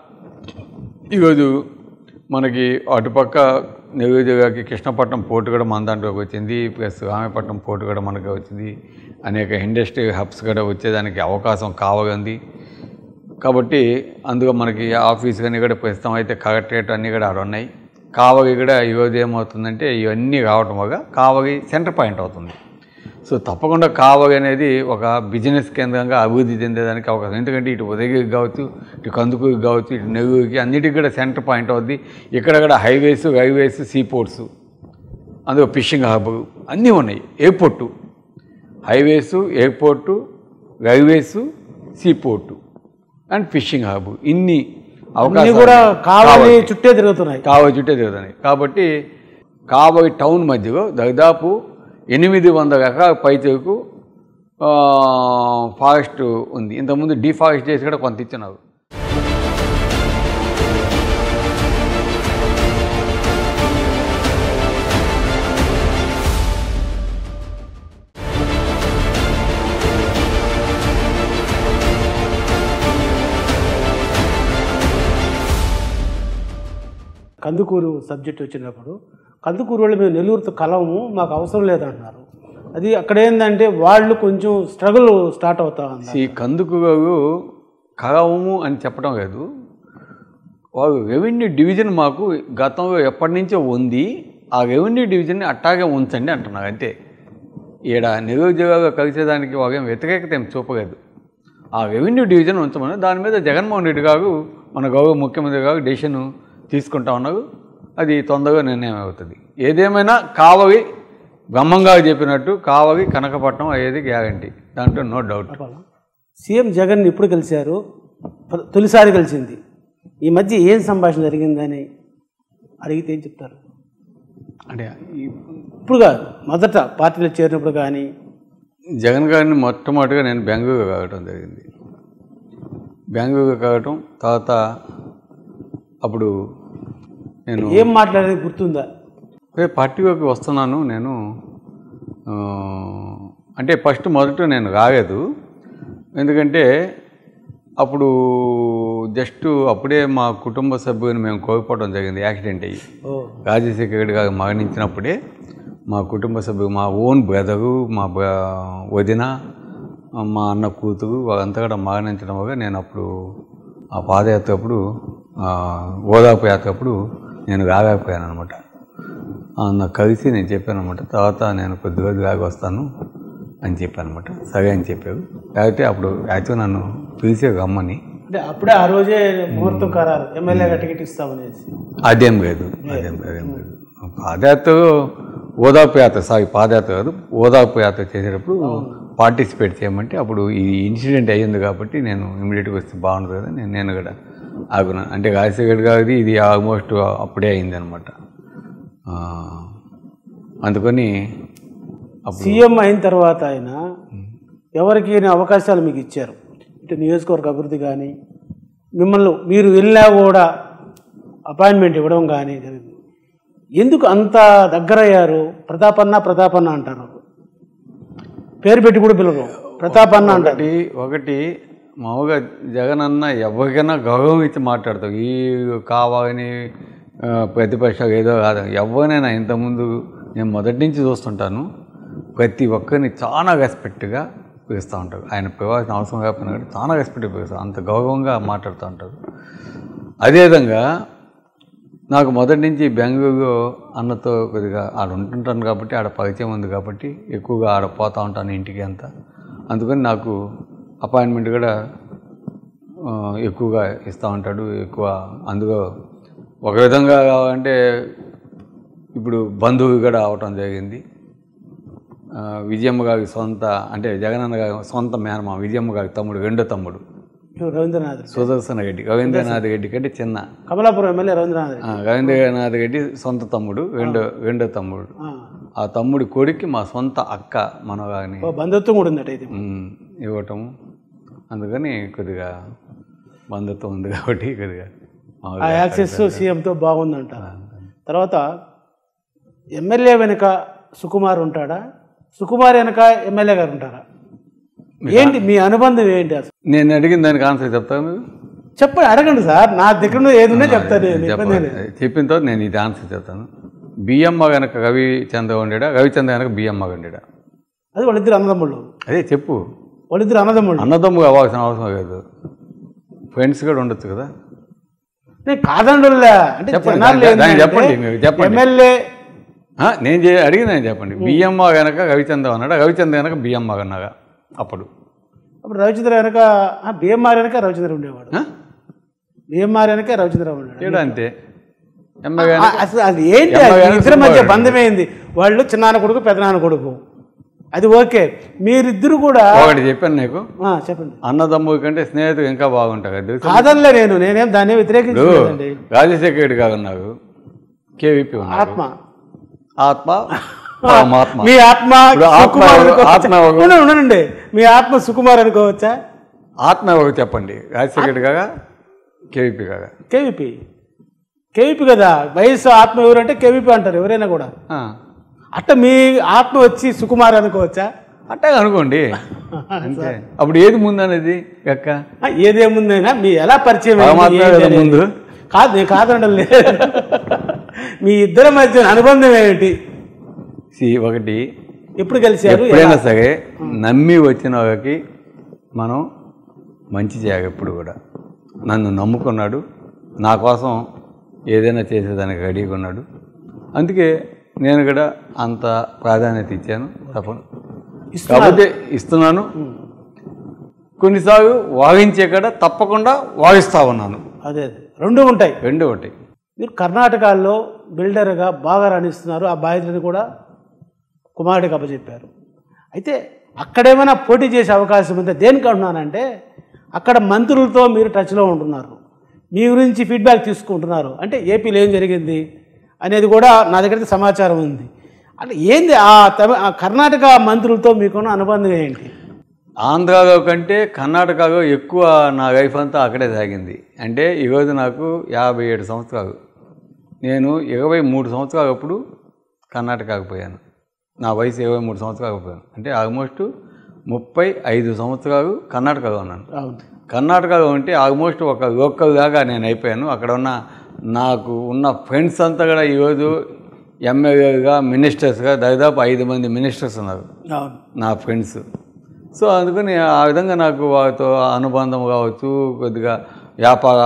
B: ఈరోజు మనకి అటుపక్క నెల్లూరు జిల్లాకి కృష్ణపట్నం పోర్టు కూడా మన దాంట్లోకి వచ్చింది ప్లస్ రామపట్నం పోర్టు కూడా మనకి వచ్చింది అనేక ఇండస్ట్రీ హబ్స్ కూడా వచ్చేదానికి అవకాశం కావగంది కాబట్టి అందులో మనకి ఆఫీస్ కానీ కూడా ప్రస్తుతం అయితే కలెక్టరేట్ అన్నీ కూడా ఆడ ఉన్నాయి కావగి కూడా ఈరోజు ఏమవుతుందంటే ఇవన్నీ రావటం వల్ల కావగి సెంటర్ పాయింట్ అవుతుంది సో తప్పకుండా కావగి అనేది ఒక బిజినెస్ కేంద్రంగా అభివృద్ధి చెందేదానికి అవకాశం ఎందుకంటే ఇటు ఉదయగిరికి కావచ్చు ఇటు కందుకూరికి కావచ్చు ఇటు నెల్లూరుకి అన్నిటికీ కూడా సెంటర్ పాయింట్ అవుద్ది ఇక్కడ కూడా హైవేస్ రైల్వేస్ సీపోర్ట్స్ అందులో ఫిషింగ్ హబ్ అన్నీ ఉన్నాయి airport highways airport railways seaport and fishing hub ఇన్ని
A: అన్ని
B: అవకాశాలు
A: కూడా కావాలి చుట్టే తిరుగుతున్నాయి
B: కావలి చుట్టే తిరుగుతున్నాయి కాబట్టి కావలి టౌన్ మధ్యలో దాదాపు ఎనిమిది వందల ఎకరాల పైచకు ఫారెస్ట్ ఉంది ఇంతకుముందు డిఫారెస్ట్ చేసి కూడా కొంత ఇచ్చినారు
A: కందుకూరు సబ్జెక్ట్ వచ్చినప్పుడు కందుకూరు వాళ్ళు మేము నెల్లూరుతో కలవము మాకు అవసరం లేదంటున్నారు అది అక్కడ ఏంటంటే వాళ్ళు కొంచెం స్ట్రగుల్ స్టార్ట్ అవుతా ఉంది
B: ఈ కందుకు కలవము అని చెప్పడం లేదు వారు రెవెన్యూ డివిజన్ మాకు గతంలో ఎప్పటి నుంచో ఉంది ఆ రెవెన్యూ డివిజన్ని అట్టాగే ఉంచండి అంటున్నారు అంతే ఈడ నెల్లూరు జిల్లాలో కలిసేదానికి వారు ఏం వ్యతిరేకత ఏం చూపలేదు ఆ రెవెన్యూ డివిజన్ ఉంచమని దాని మీద జగన్మోహన్ రెడ్డి గారు మన గౌరవ ముఖ్యమంత్రి గారు డెసిషన్ తీసుకుంటా ఉన్నారు అది తొందరగా నిర్ణయం అవుతుంది ఏదేమైనా కావలి బ్రహ్మంగా చెప్పినట్టు కావలి కనకపట్నం అయ్యేది గ్యారంటీ దాంట్లో నో డౌట్
A: సీఎం జగన్ ఇప్పుడు కలిశారు ప్ర- తొలిసారి కలిసింది ఈ మధ్య ఏం సంభాషణ జరిగిందని అడిగితే ఏం చెప్తారు
B: అంటే ఈ
A: ఇప్పుడు కాదు మొదట పార్టీలో చేరినప్పుడు కానీ
B: జగన్ గారిని మొట్టమొదటిగా నేను బెంగళూరు రావడం జరిగింది బెంగళూరు కావటం తర్వాత అప్పుడు నేను
A: ఏం మాట్లాడేది గుర్తుందా
B: రేపు పార్టీలోకి వస్తున్నాను నేను ఆ, అంటే ఫస్ట్ మొదట నేను రాలేదు ఎందుకంటే అప్పుడు జస్ట్ అప్పుడే మా కుటుంబ సభ్యుని మేము కోల్పోవడం జరిగింది యాక్సిడెంట్ అయ్యి
A: ఓ
B: రాజశేఖర రెడ్డి గారు మరణించినప్పుడే మా కుటుంబ సభ్యులు మా ఓన్ బ్రదరు మా బ్ర వదిన మా అన్న కూతురు వాళ్ళంతా కూడా మరణించడం వల్ల నేను అప్పుడు ఆ పాదయాత్ర అప్పుడు ఆ, ఓదాపు యాత్ర అప్పుడు నేను రాలేకపోయాను అనమాట నాకు కలిసి నేను చెప్పాను అనమాట తర్వాత నేను కొద్ది రోజులు రాగి వస్తాను అని చెప్పాను అనమాట సరే అని చెప్పారు లేకపోతే అప్పుడు యాక్చువల్ నన్ను పిలిచే రమ్మని
A: అంటే అప్పుడే ఆ రోజే ముహూర్తం ఖరారు ఎమ్మెల్యేగా టికెట్ ఇస్తామనేసి
B: అదేం లేదు అదేం అదేం లేదు పాదయాత్ర ఓదాపు యాత్ర సారీ పాదయాత్ర కాదు ఓదాపు యాత్ర చేసేటప్పుడు పార్టిసిపేట్ చేయమంటే అప్పుడు ఈ ఇన్సిడెంట్ అయ్యింది కాబట్టి నేను ఇమీడియట్గా వస్తే బాగుంటుంది కదా నేను నేను కూడా ఆగున్నాను అంటే రాజశేఖర్ గారిది ఇది ఆల్మోస్ట్ అప్పుడే అయింది అనమాట అందుకని అప్పుడు
A: సీఎం అయిన తర్వాత ఆయన ఎవరికి ఎన్ని అవకాశాలు మీకు ఇచ్చారు ఇటు నియోజకవర్గ అభివృద్ధి కానీ మిమ్మల్ని మీరు వెళ్ళా కూడా అపాయింట్మెంట్ ఇవ్వడం కానీ జరిగింది ఎందుకు అంత దగ్గరయ్యారు ప్రతాపన్న ప్రతాపన్న అంటారు పేరు పెట్టి కూడా పిలవరు ప్రతాపన్న అంటారు
B: ఒకటి ఒకటి మామూలుగా జగన్ అన్న ఎవరికైనా గౌరవం ఇచ్చి మాట్లాడతాం ఈ కావాలని ఆ, ప్రతిపక్ష ఏదో కాదు ఎవరినైనా ఇంతకుముందు నేను మొదటి నుంచి చూస్తుంటాను ప్రతి ఒక్కరిని చాలా రెస్పెక్ట్గా పిలుస్తూ ఉంటారు ఆయన పిలవాల్సిన అవసరం కాకపోయినా కూడా చాలా రెస్పెక్ట్గా పిలుస్తారు అంత గౌరవంగా మాట్లాడుతూ ఉంటారు అదేవిధంగా నాకు మొదటి నుంచి బెంగళూరు అన్నతో కొద్దిగా ఆడ ఉంటుంటాను కాబట్టి ఆడ పరిచయం ఉంది కాబట్టి ఎక్కువగా ఆడ పోతూ ఉంటాను ఇంటికి అంతా అందుకని నాకు అపాయింట్మెంట్ కూడా ఆ, ఎక్కువగా ఇస్తూ ఉంటాడు ఎక్కువ అందులో ఒక విధంగా అంటే ఇప్పుడు బంధువు కూడా అవటం జరిగింది ఆ, విజయమ్మ గారి సొంత అంటే జగనన్న గారి సొంత మేనమా విజయమ్మ గారి తమ్ముడు రెండో తమ్ముడు
A: రవీంద్రనాథ్ రెడ్డి.
B: సుదర్శన రెడ్డి రవీంద్రనాథ్ రెడ్డి కంటే చిన్న
A: కమలాపురం ఎమ్మెల్యే రవీంద్రనాథ్ రెడ్డి.
B: ఆ, రవీంద్రనాథ్ రెడ్డి సొంత తమ్ముడు రెండో రెండో తమ్ముడు
A: ఆ.
B: ఆ తమ్ముడి కొడుక్కి మా సొంత అక్క మనగాని
A: ఓ బంధుత్వం కూడా ఉందట ఇది
B: ఉమ్, ఇవ్వటం అందుకని కొద్దిగా బంధుత్వం ఉంది కాబట్టి కొద్దిగా
A: ఆ
B: మామూలుగా
A: యాక్సెస్ సీఎంతో బాగుందంట తర్వాత ఎమ్మెల్యే వెనుక సుకుమార్ ఉంటాడా సుకుమార్ వెనుక ఎమ్మెల్యే గారు ఉంటారా ఏంటి మీ అనుబంధం ఏంటి అసలు
B: నేను అడిగిన దానికి ఆన్సర్ చెప్తాను మీరు?
A: చెప్పండి అడగండి సార్ నా దగ్గర ఉన్నది ఏది ఉన్నా చెప్తాను నేను ఇబ్బంది
B: చెప్పాలి.
A: లేదు.
B: చెప్పిన తర్వాత నేను ఇది ఆన్సర్ చెప్తాను బియ్యమ్మ గనక రవిచంద్ర ఉండేడా రవిచంద్ర గనక బియ్యమ్మ ఉండేడా
A: అది వాళ్ళిద్దరు అన్నదమ్ముళ్ళు
B: అదే చెప్పు
A: వాళ్ళిద్దరు అన్నదమ్ముళ్ళు
B: అన్నదమ్ము అవ్వాల్సిన అవసరం లేదు ఫ్రెండ్స్ కూడా ఉండొచ్చు కదా
A: నేను కాదండులే అంటే
B: చెప్పండి,
A: జనాలు
B: దాన్ని- దాన్ని
A: ఏంటంటే
B: చెప్పండి, మీరు చెప్పండి.
A: ఎమ్మెల్యే
B: ఆ, నేను చే అడిగింది నేను చెప్పండి బియ్యమ్మ గనక రవిచంద్ర అన్నాడా రవిచంద్ర గనక బియ్యమ్మ అన్నాగా అప్పుడు
A: అప్పుడు రవిచంద్ర వెనక బిఎంఆర్ వెనక రవిచంద్ర ఉండేవాడు
B: ఆ?
A: బిఎంఆర్ వెనక రవిచంద్ర ఉన్నాడు
B: తేడా అంతే ఎమ్మ
A: ఆ, అసలు అది ఏంటి
B: ఎమ్మ
A: అది
B: గారు
A: ఇద్దరి మధ్య
B: సుబ్బారావు.
A: బంధమేంది వాళ్ళు చిన్నాన్న కొడుకు పెద్దనాన్న కొడుకు అది ఓకే మీరిద్దరు కూడా
B: ఒకటి చెప్పాను నీకు
A: ఆ, చెప్పండి
B: అన్నదమ్ముల కంటే స్నేహితులు ఇంకా బాగుంటారు అది తెలుసా?
A: కాదనిలే నేను నేనేం దాన్ని వ్యతిరేకించలేదండి
B: రాజశేఖర రెడ్డి గారు ఉన్నారు కేవీపీ ఉన్నారు
A: ఆత్మ
B: ఆత్మ పరమాత్మ
A: మీ ఆత్మ
B: ఇప్పుడు ఆత్మ
A: సుకుమార్
B: ఎవరు?
A: అనుకోవచ్చా?
B: ఆత్మ ఎవరు?
A: ఉండండి, ఉండండి మీ ఆత్మ సుకుమార్ అనుకోవచ్చా
B: ఆత్మ ఎవరు చెప్పండి రాజశేఖర రెడ్డి కాగా కేవీపీ కాగా
A: కేవీపీ కేవీపీ కదా వయసు ఆత్మ ఎవరు అంటే కేవీపీ అంటారు ఎవరైనా కూడా
B: ఆ.
A: అట్ట మీ ఆత్మ వచ్చి సుకుమార్ అనుకోవచ్చా
B: అట్టే అనుకోండి అంతే అప్పుడు ఏది ముందు అనేది ఎక్క
A: ఆ, ఏదేముందైనా మీ ఎలా పరిచయం అయింది,
B: పరమాత్మ
A: ఏంటి
B: కదా
A: అనేది?
B: ముందు.
A: కాదు నేను కాదనడం లేదు మీ ఇద్దరి మధ్య అనుబంధం ఏమిటి
B: సి ఒకటి
A: ఎప్పుడు కలిశారు
B: ఎప్పుడైనా సరే నమ్మి వచ్చిన వాళ్ళకి మనం మంచి చేయాలి ఎప్పుడు కూడా నన్ను నమ్ముకున్నాడు నా కోసం ఏదైనా చేసేదానికి రెడీగా ఉన్నాడు అందుకే నేను కూడా అంత ప్రాధాన్యత ఇచ్చాను తప్పను
A: ఇస్తున్నారు.
B: కాకపోతే ఇస్తున్నాను కొన్నిసార్లు వాగించే కాడ తప్పకుండా వాగిస్తా ఉన్నాను
A: అదే అదే రెండు ఉంటాయి
B: రెండు ఒకటి
A: మీరు కర్ణాటకలో బిల్డర్గా బాగా రాణిస్తున్నారు ఆ బాధ్యతని కూడా కుమారుడికి అప్పచెప్పారు అయితే అక్కడేమైనా పోటీ చేసే అవకాశం ఉంటే దేనికి అంటున్నానంటే అక్కడ మంత్రులతో మీరు టచ్లో ఉంటున్నారు మీ గురించి ఫీడ్బ్యాక్ తీసుకుంటున్నారు అంటే ఏపీలో ఏం జరిగింది అనేది కూడా నా దగ్గర సమాచారం ఉంది అంటే ఏంది ఆ తమి ఆ కర్ణాటక మంత్రులతో మీకున్న అనుబంధం ఏంటి
B: ఆంధ్రాలో కంటే కర్ణాటకలో ఎక్కువ నా లైఫ్ అంతా అక్కడే సాగింది అంటే ఈరోజు నాకు యాభై ఏడు సంవత్సరాలు నేను ఇరవై మూడు సంవత్సరాలు అప్పుడు కర్ణాటకకు పోయాను నా వయసు ఇరవై మూడు సంవత్సరాలకు పోయాను అంటే ఆల్మోస్ట్ ముప్పై ఐదు సంవత్సరాలు కర్ణాటకలో ఉన్నాను
A: అవును
B: కర్ణాటకలో ఉంటే ఆల్మోస్ట్ ఒక లోకల్ లాగా నేను అయిపోయాను అక్కడ ఉన్న నాకు ఉన్న ఫ్రెండ్స్ అంతా కూడా ఈరోజు ఎమ్మెల్యేగా మినిస్టర్స్గా దాదాపు ఐదు మంది మినిస్టర్స్ ఉన్నారు
A: అవును
B: నా ఫ్రెండ్స్ సో అందుకని ఆ విధంగా నాకు వారితో అనుబంధం కావచ్చు కొద్దిగా వ్యాపార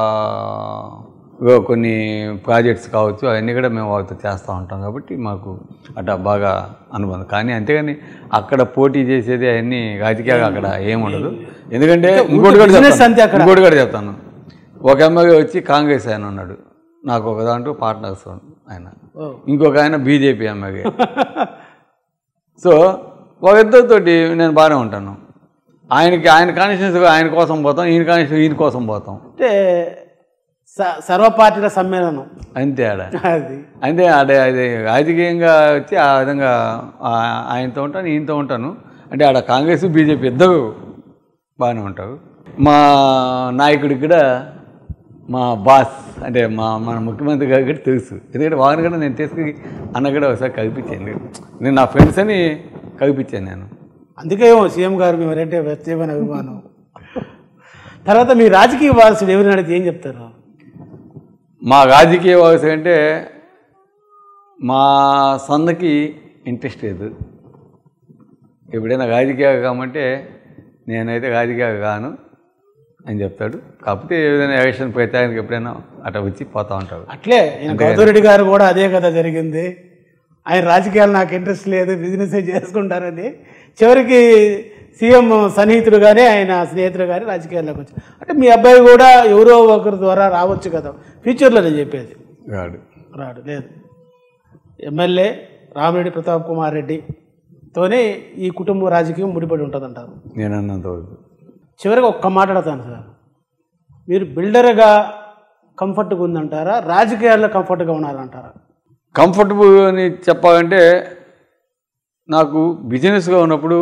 B: లో కొన్ని ప్రాజెక్ట్స్ కావచ్చు అవన్నీ కూడా మేము వారితో చేస్తూ ఉంటాం కాబట్టి మాకు అట్లా బాగా అనుబంధం కానీ అంతేగాని అక్కడ పోటీ చేసేది అవన్నీ రాజకీయాలు అక్కడ ఏముండదు ఎందుకంటే ఇంకోటి కూడా
A: business
B: చెప్తాను.
A: అంతే అక్కడ.
B: ఇంకోటి కూడా చెప్తాను ఒక ఎమ్మెల్యే వచ్చి కాంగ్రెస్ ఆయన ఉన్నాడు నాకు ఒక దాంట్లో పార్ట్నర్స్ ఆయన
A: ఓ
B: ఇంకొక ఆయన బీజేపీ ఎమ్మెల్యే సో వాళ్ళిద్దరితోటి నేను బాగానే ఉంటాను ఆయనకి ఆయన కాన్స్టిట్యూన్సీగా ఆయన కోసం పోతాం ఈయన కాన్స్టిట్యూన్సీ ఈయన కోసం పోతాం
A: అంటే స- సర్వ పార్టీల సమ్మేళనం
B: అంతే ఆడ
A: అది
B: అంతే ఆడ అది రాజకీయంగా వచ్చి ఆ విధంగా ఆ- ఆయనతో ఉంటాను ఈయనతో ఉంటాను అంటే ఆడ కాంగ్రెస్ బీజేపీ ఇద్దరు బాగానే ఉంటారు మా నాయకుడికి కూడా మా బాస్ అంటే మా మన ముఖ్యమంత్రి గారికి కూడా తెలుసు ఎందుకంటే వారిని కూడా నేను తీసుకుని అన్న కూడా ఒకసారి కల్పించాను నేను నా ఫ్రెండ్స్ అని కల్పించాను నేను
A: అందుకే ఏమో సీఎం గారు మేము రెంటే వ్యక్తిమైన అభిమానం తర్వాత మీ రాజకీయ వారసుడు ఎవరిని అడిగితే ఏం చెప్తారు
B: మా రాజకీయ వ్యవస్థ అంటే మా సన్నకి ఇంట్రెస్ట్ లేదు ఎప్పుడైనా రాజకీయ కామంటే నేనైతే రాజకీయ కాను అని చెప్తాడు కాకపోతే ఏదైనా ఎలక్షన్ ప్రచారానికి ఎప్పుడైనా అట్లా వచ్చి పోతా ఉంటాడు
A: అట్లే ఈయన గౌతమ్ రెడ్డి గారు కూడా అదే కదా జరిగింది ఆయన రాజకీయాలు నాకు ఇంట్రెస్ట్ లేదు బిజినెస్ చేసుకుంటారని చివరికి సీఎం సన్నిహితుడుగానే ఆయన స్నేహితుడుగానే రాజకీయాల్లోకి వచ్చారు అంటే మీ అబ్బాయి కూడా ఎవరో ఒకరి ద్వారా రావచ్చు కదా ఫ్యూచర్లో నేను చెప్పేది
B: రాడు
A: రాడు లేదు ఎమ్మెల్యే రామిరెడ్డి ప్రతాప్ కుమార్ రెడ్డితోనే ఈ కుటుంబ రాజకీయం ముడిపడి ఉంటుందంటారు
B: నేను అన్నంత వరకు
A: చివరిగా ఒక్క మాట్లాడతాను సార్ మీరు బిల్డర్గా కంఫర్ట్గా ఉందంటారా రాజకీయాల్లో కంఫర్ట్గా ఉన్నారంటారా
B: కంఫర్టబుల్ అని చెప్పాలంటే నాకు బిజినెస్గా ఉన్నప్పుడు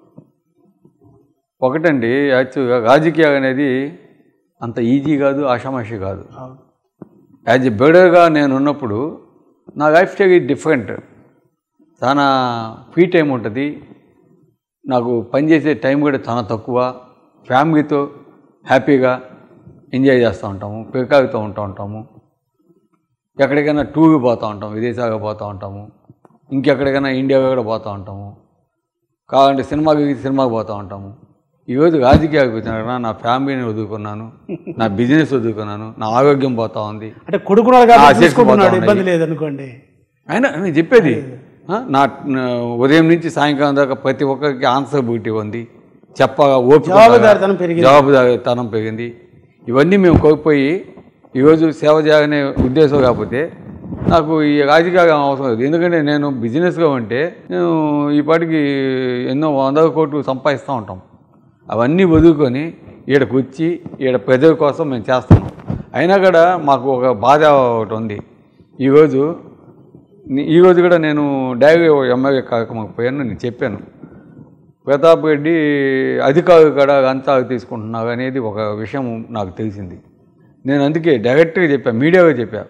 B: ఒకటండి యాక్చువల్గా రాజకీయాలు అనేది అంత ఈజీ కాదు ఆషామాషి కాదు
A: అవును
B: యాజ్ ఎ బిల్డర్గా నేను ఉన్నప్పుడు నా లైఫ్ స్టైల్ ఈజ్ డిఫరెంట్ చాలా ఫ్రీ టైం ఉంటుంది నాకు పనిచేసే టైం కూడా చాలా తక్కువ ఫ్యామిలీతో హ్యాపీగా ఎంజాయ్ చేస్తూ ఉంటాము పికాకుతూ ఉంటూ ఉంటాము ఎక్కడికైనా టూర్కి పోతూ ఉంటాం విదేశాలకు పోతూ ఉంటాము ఇంకెక్కడికైనా ఇండియాకి కూడా పోతూ ఉంటాము కావాలంటే సినిమాకి సినిమాకి పోతూ ఉంటాము ఈరోజు రాజకీయాలకు వచ్చిన నా ఫ్యామిలీని వదులుకున్నాను నా బిజినెస్ వదులుకున్నాను నా ఆరోగ్యం పోతా ఉంది
A: అంటే కొడుకున్నాడు
B: ఆ,
A: కాబట్టి
B: చేసుకుపోతా
A: చూసుకుంటున్నాడు
B: ఉన్నాయి.
A: ఇబ్బంది లేదనుకోండి
B: అయినా నేను చెప్పేది ఆ, నా నా ఉదయం నుంచి సాయంకాలం దాకా ప్రతి ఒక్కరికి ఆన్సర్ బుట్టి ఉంది చెప్పగా ఓపిక
A: జవాబుదారితనం పెరిగింది.
B: జవాబుదారితనం పెరిగింది ఇవన్నీ మేము కోల్పోయి ఈరోజు సేవ చేయాలనే ఉద్దేశం కాకపోతే నాకు ఈ రాజకీయాలు అవసరం లేదు ఎందుకంటే నేను బిజినెస్గా ఉంటే నేను ఈ పాటికి ఎన్నో వందల కోట్లు సంపాదిస్తూ ఉంటాం అవన్నీ వదులుకొని ఈడకు వచ్చి ఈడ ప్రజల కోసం మేము చేస్తున్నాం అయినా కూడా మాకు ఒక బాధ ఒకటి ఉంది ఈరోజు ని- ఈరోజు కూడా నేను డైరీ ఎమ్మెల్యే కార్యక్రమం పోయాను నేను చెప్పాను ప్రతాప్ రెడ్డి అధికారులు కూడా లంచాలు తీసుకుంటున్నారు అనేది ఒక విషయం నాకు తెలిసింది నేను అందుకే డైరెక్ట్గా చెప్పాను మీడియాగా చెప్పా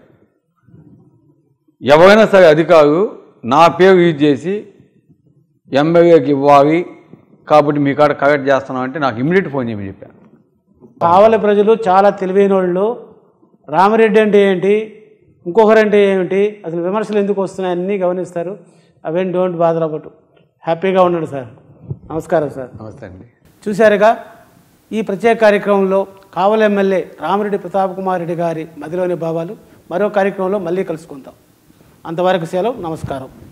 B: ఎవరైనా సరే అధికారులు నా పేరు యూజ్ చేసి ఎమ్మెల్యేకి ఇవ్వాలి కాబట్టి మీ కాడ కరెక్ట్ చేస్తున్నాం అంటే నాకు ఇమీడియట్ ఫోన్ చేయమని చెప్పాను
A: కావలి ప్రజలు చాలా తెలివైన వాళ్ళు రామిరెడ్డి అంటే ఏంటి ఇంకొకరంటే ఏమిటి అసలు విమర్శలు ఎందుకు వస్తున్నాయి అన్నీ గమనిస్తారు అవేం డోంట్ బాధర్ అబౌట్ హ్యాపీగా ఉన్నాడు సార్ నమస్కారం సార్
B: నమస్తే అండి
A: చూశారుగా ఈ ప్రత్యేక కార్యక్రమంలో కావలి ఎమ్మెల్యే రామిరెడ్డి ప్రతాప్ కుమార్ రెడ్డి గారి మదిలోని భావాలు మరో కార్యక్రమంలో మళ్ళీ కలుసుకుందాం అంతవరకు సెలవు నమస్కారం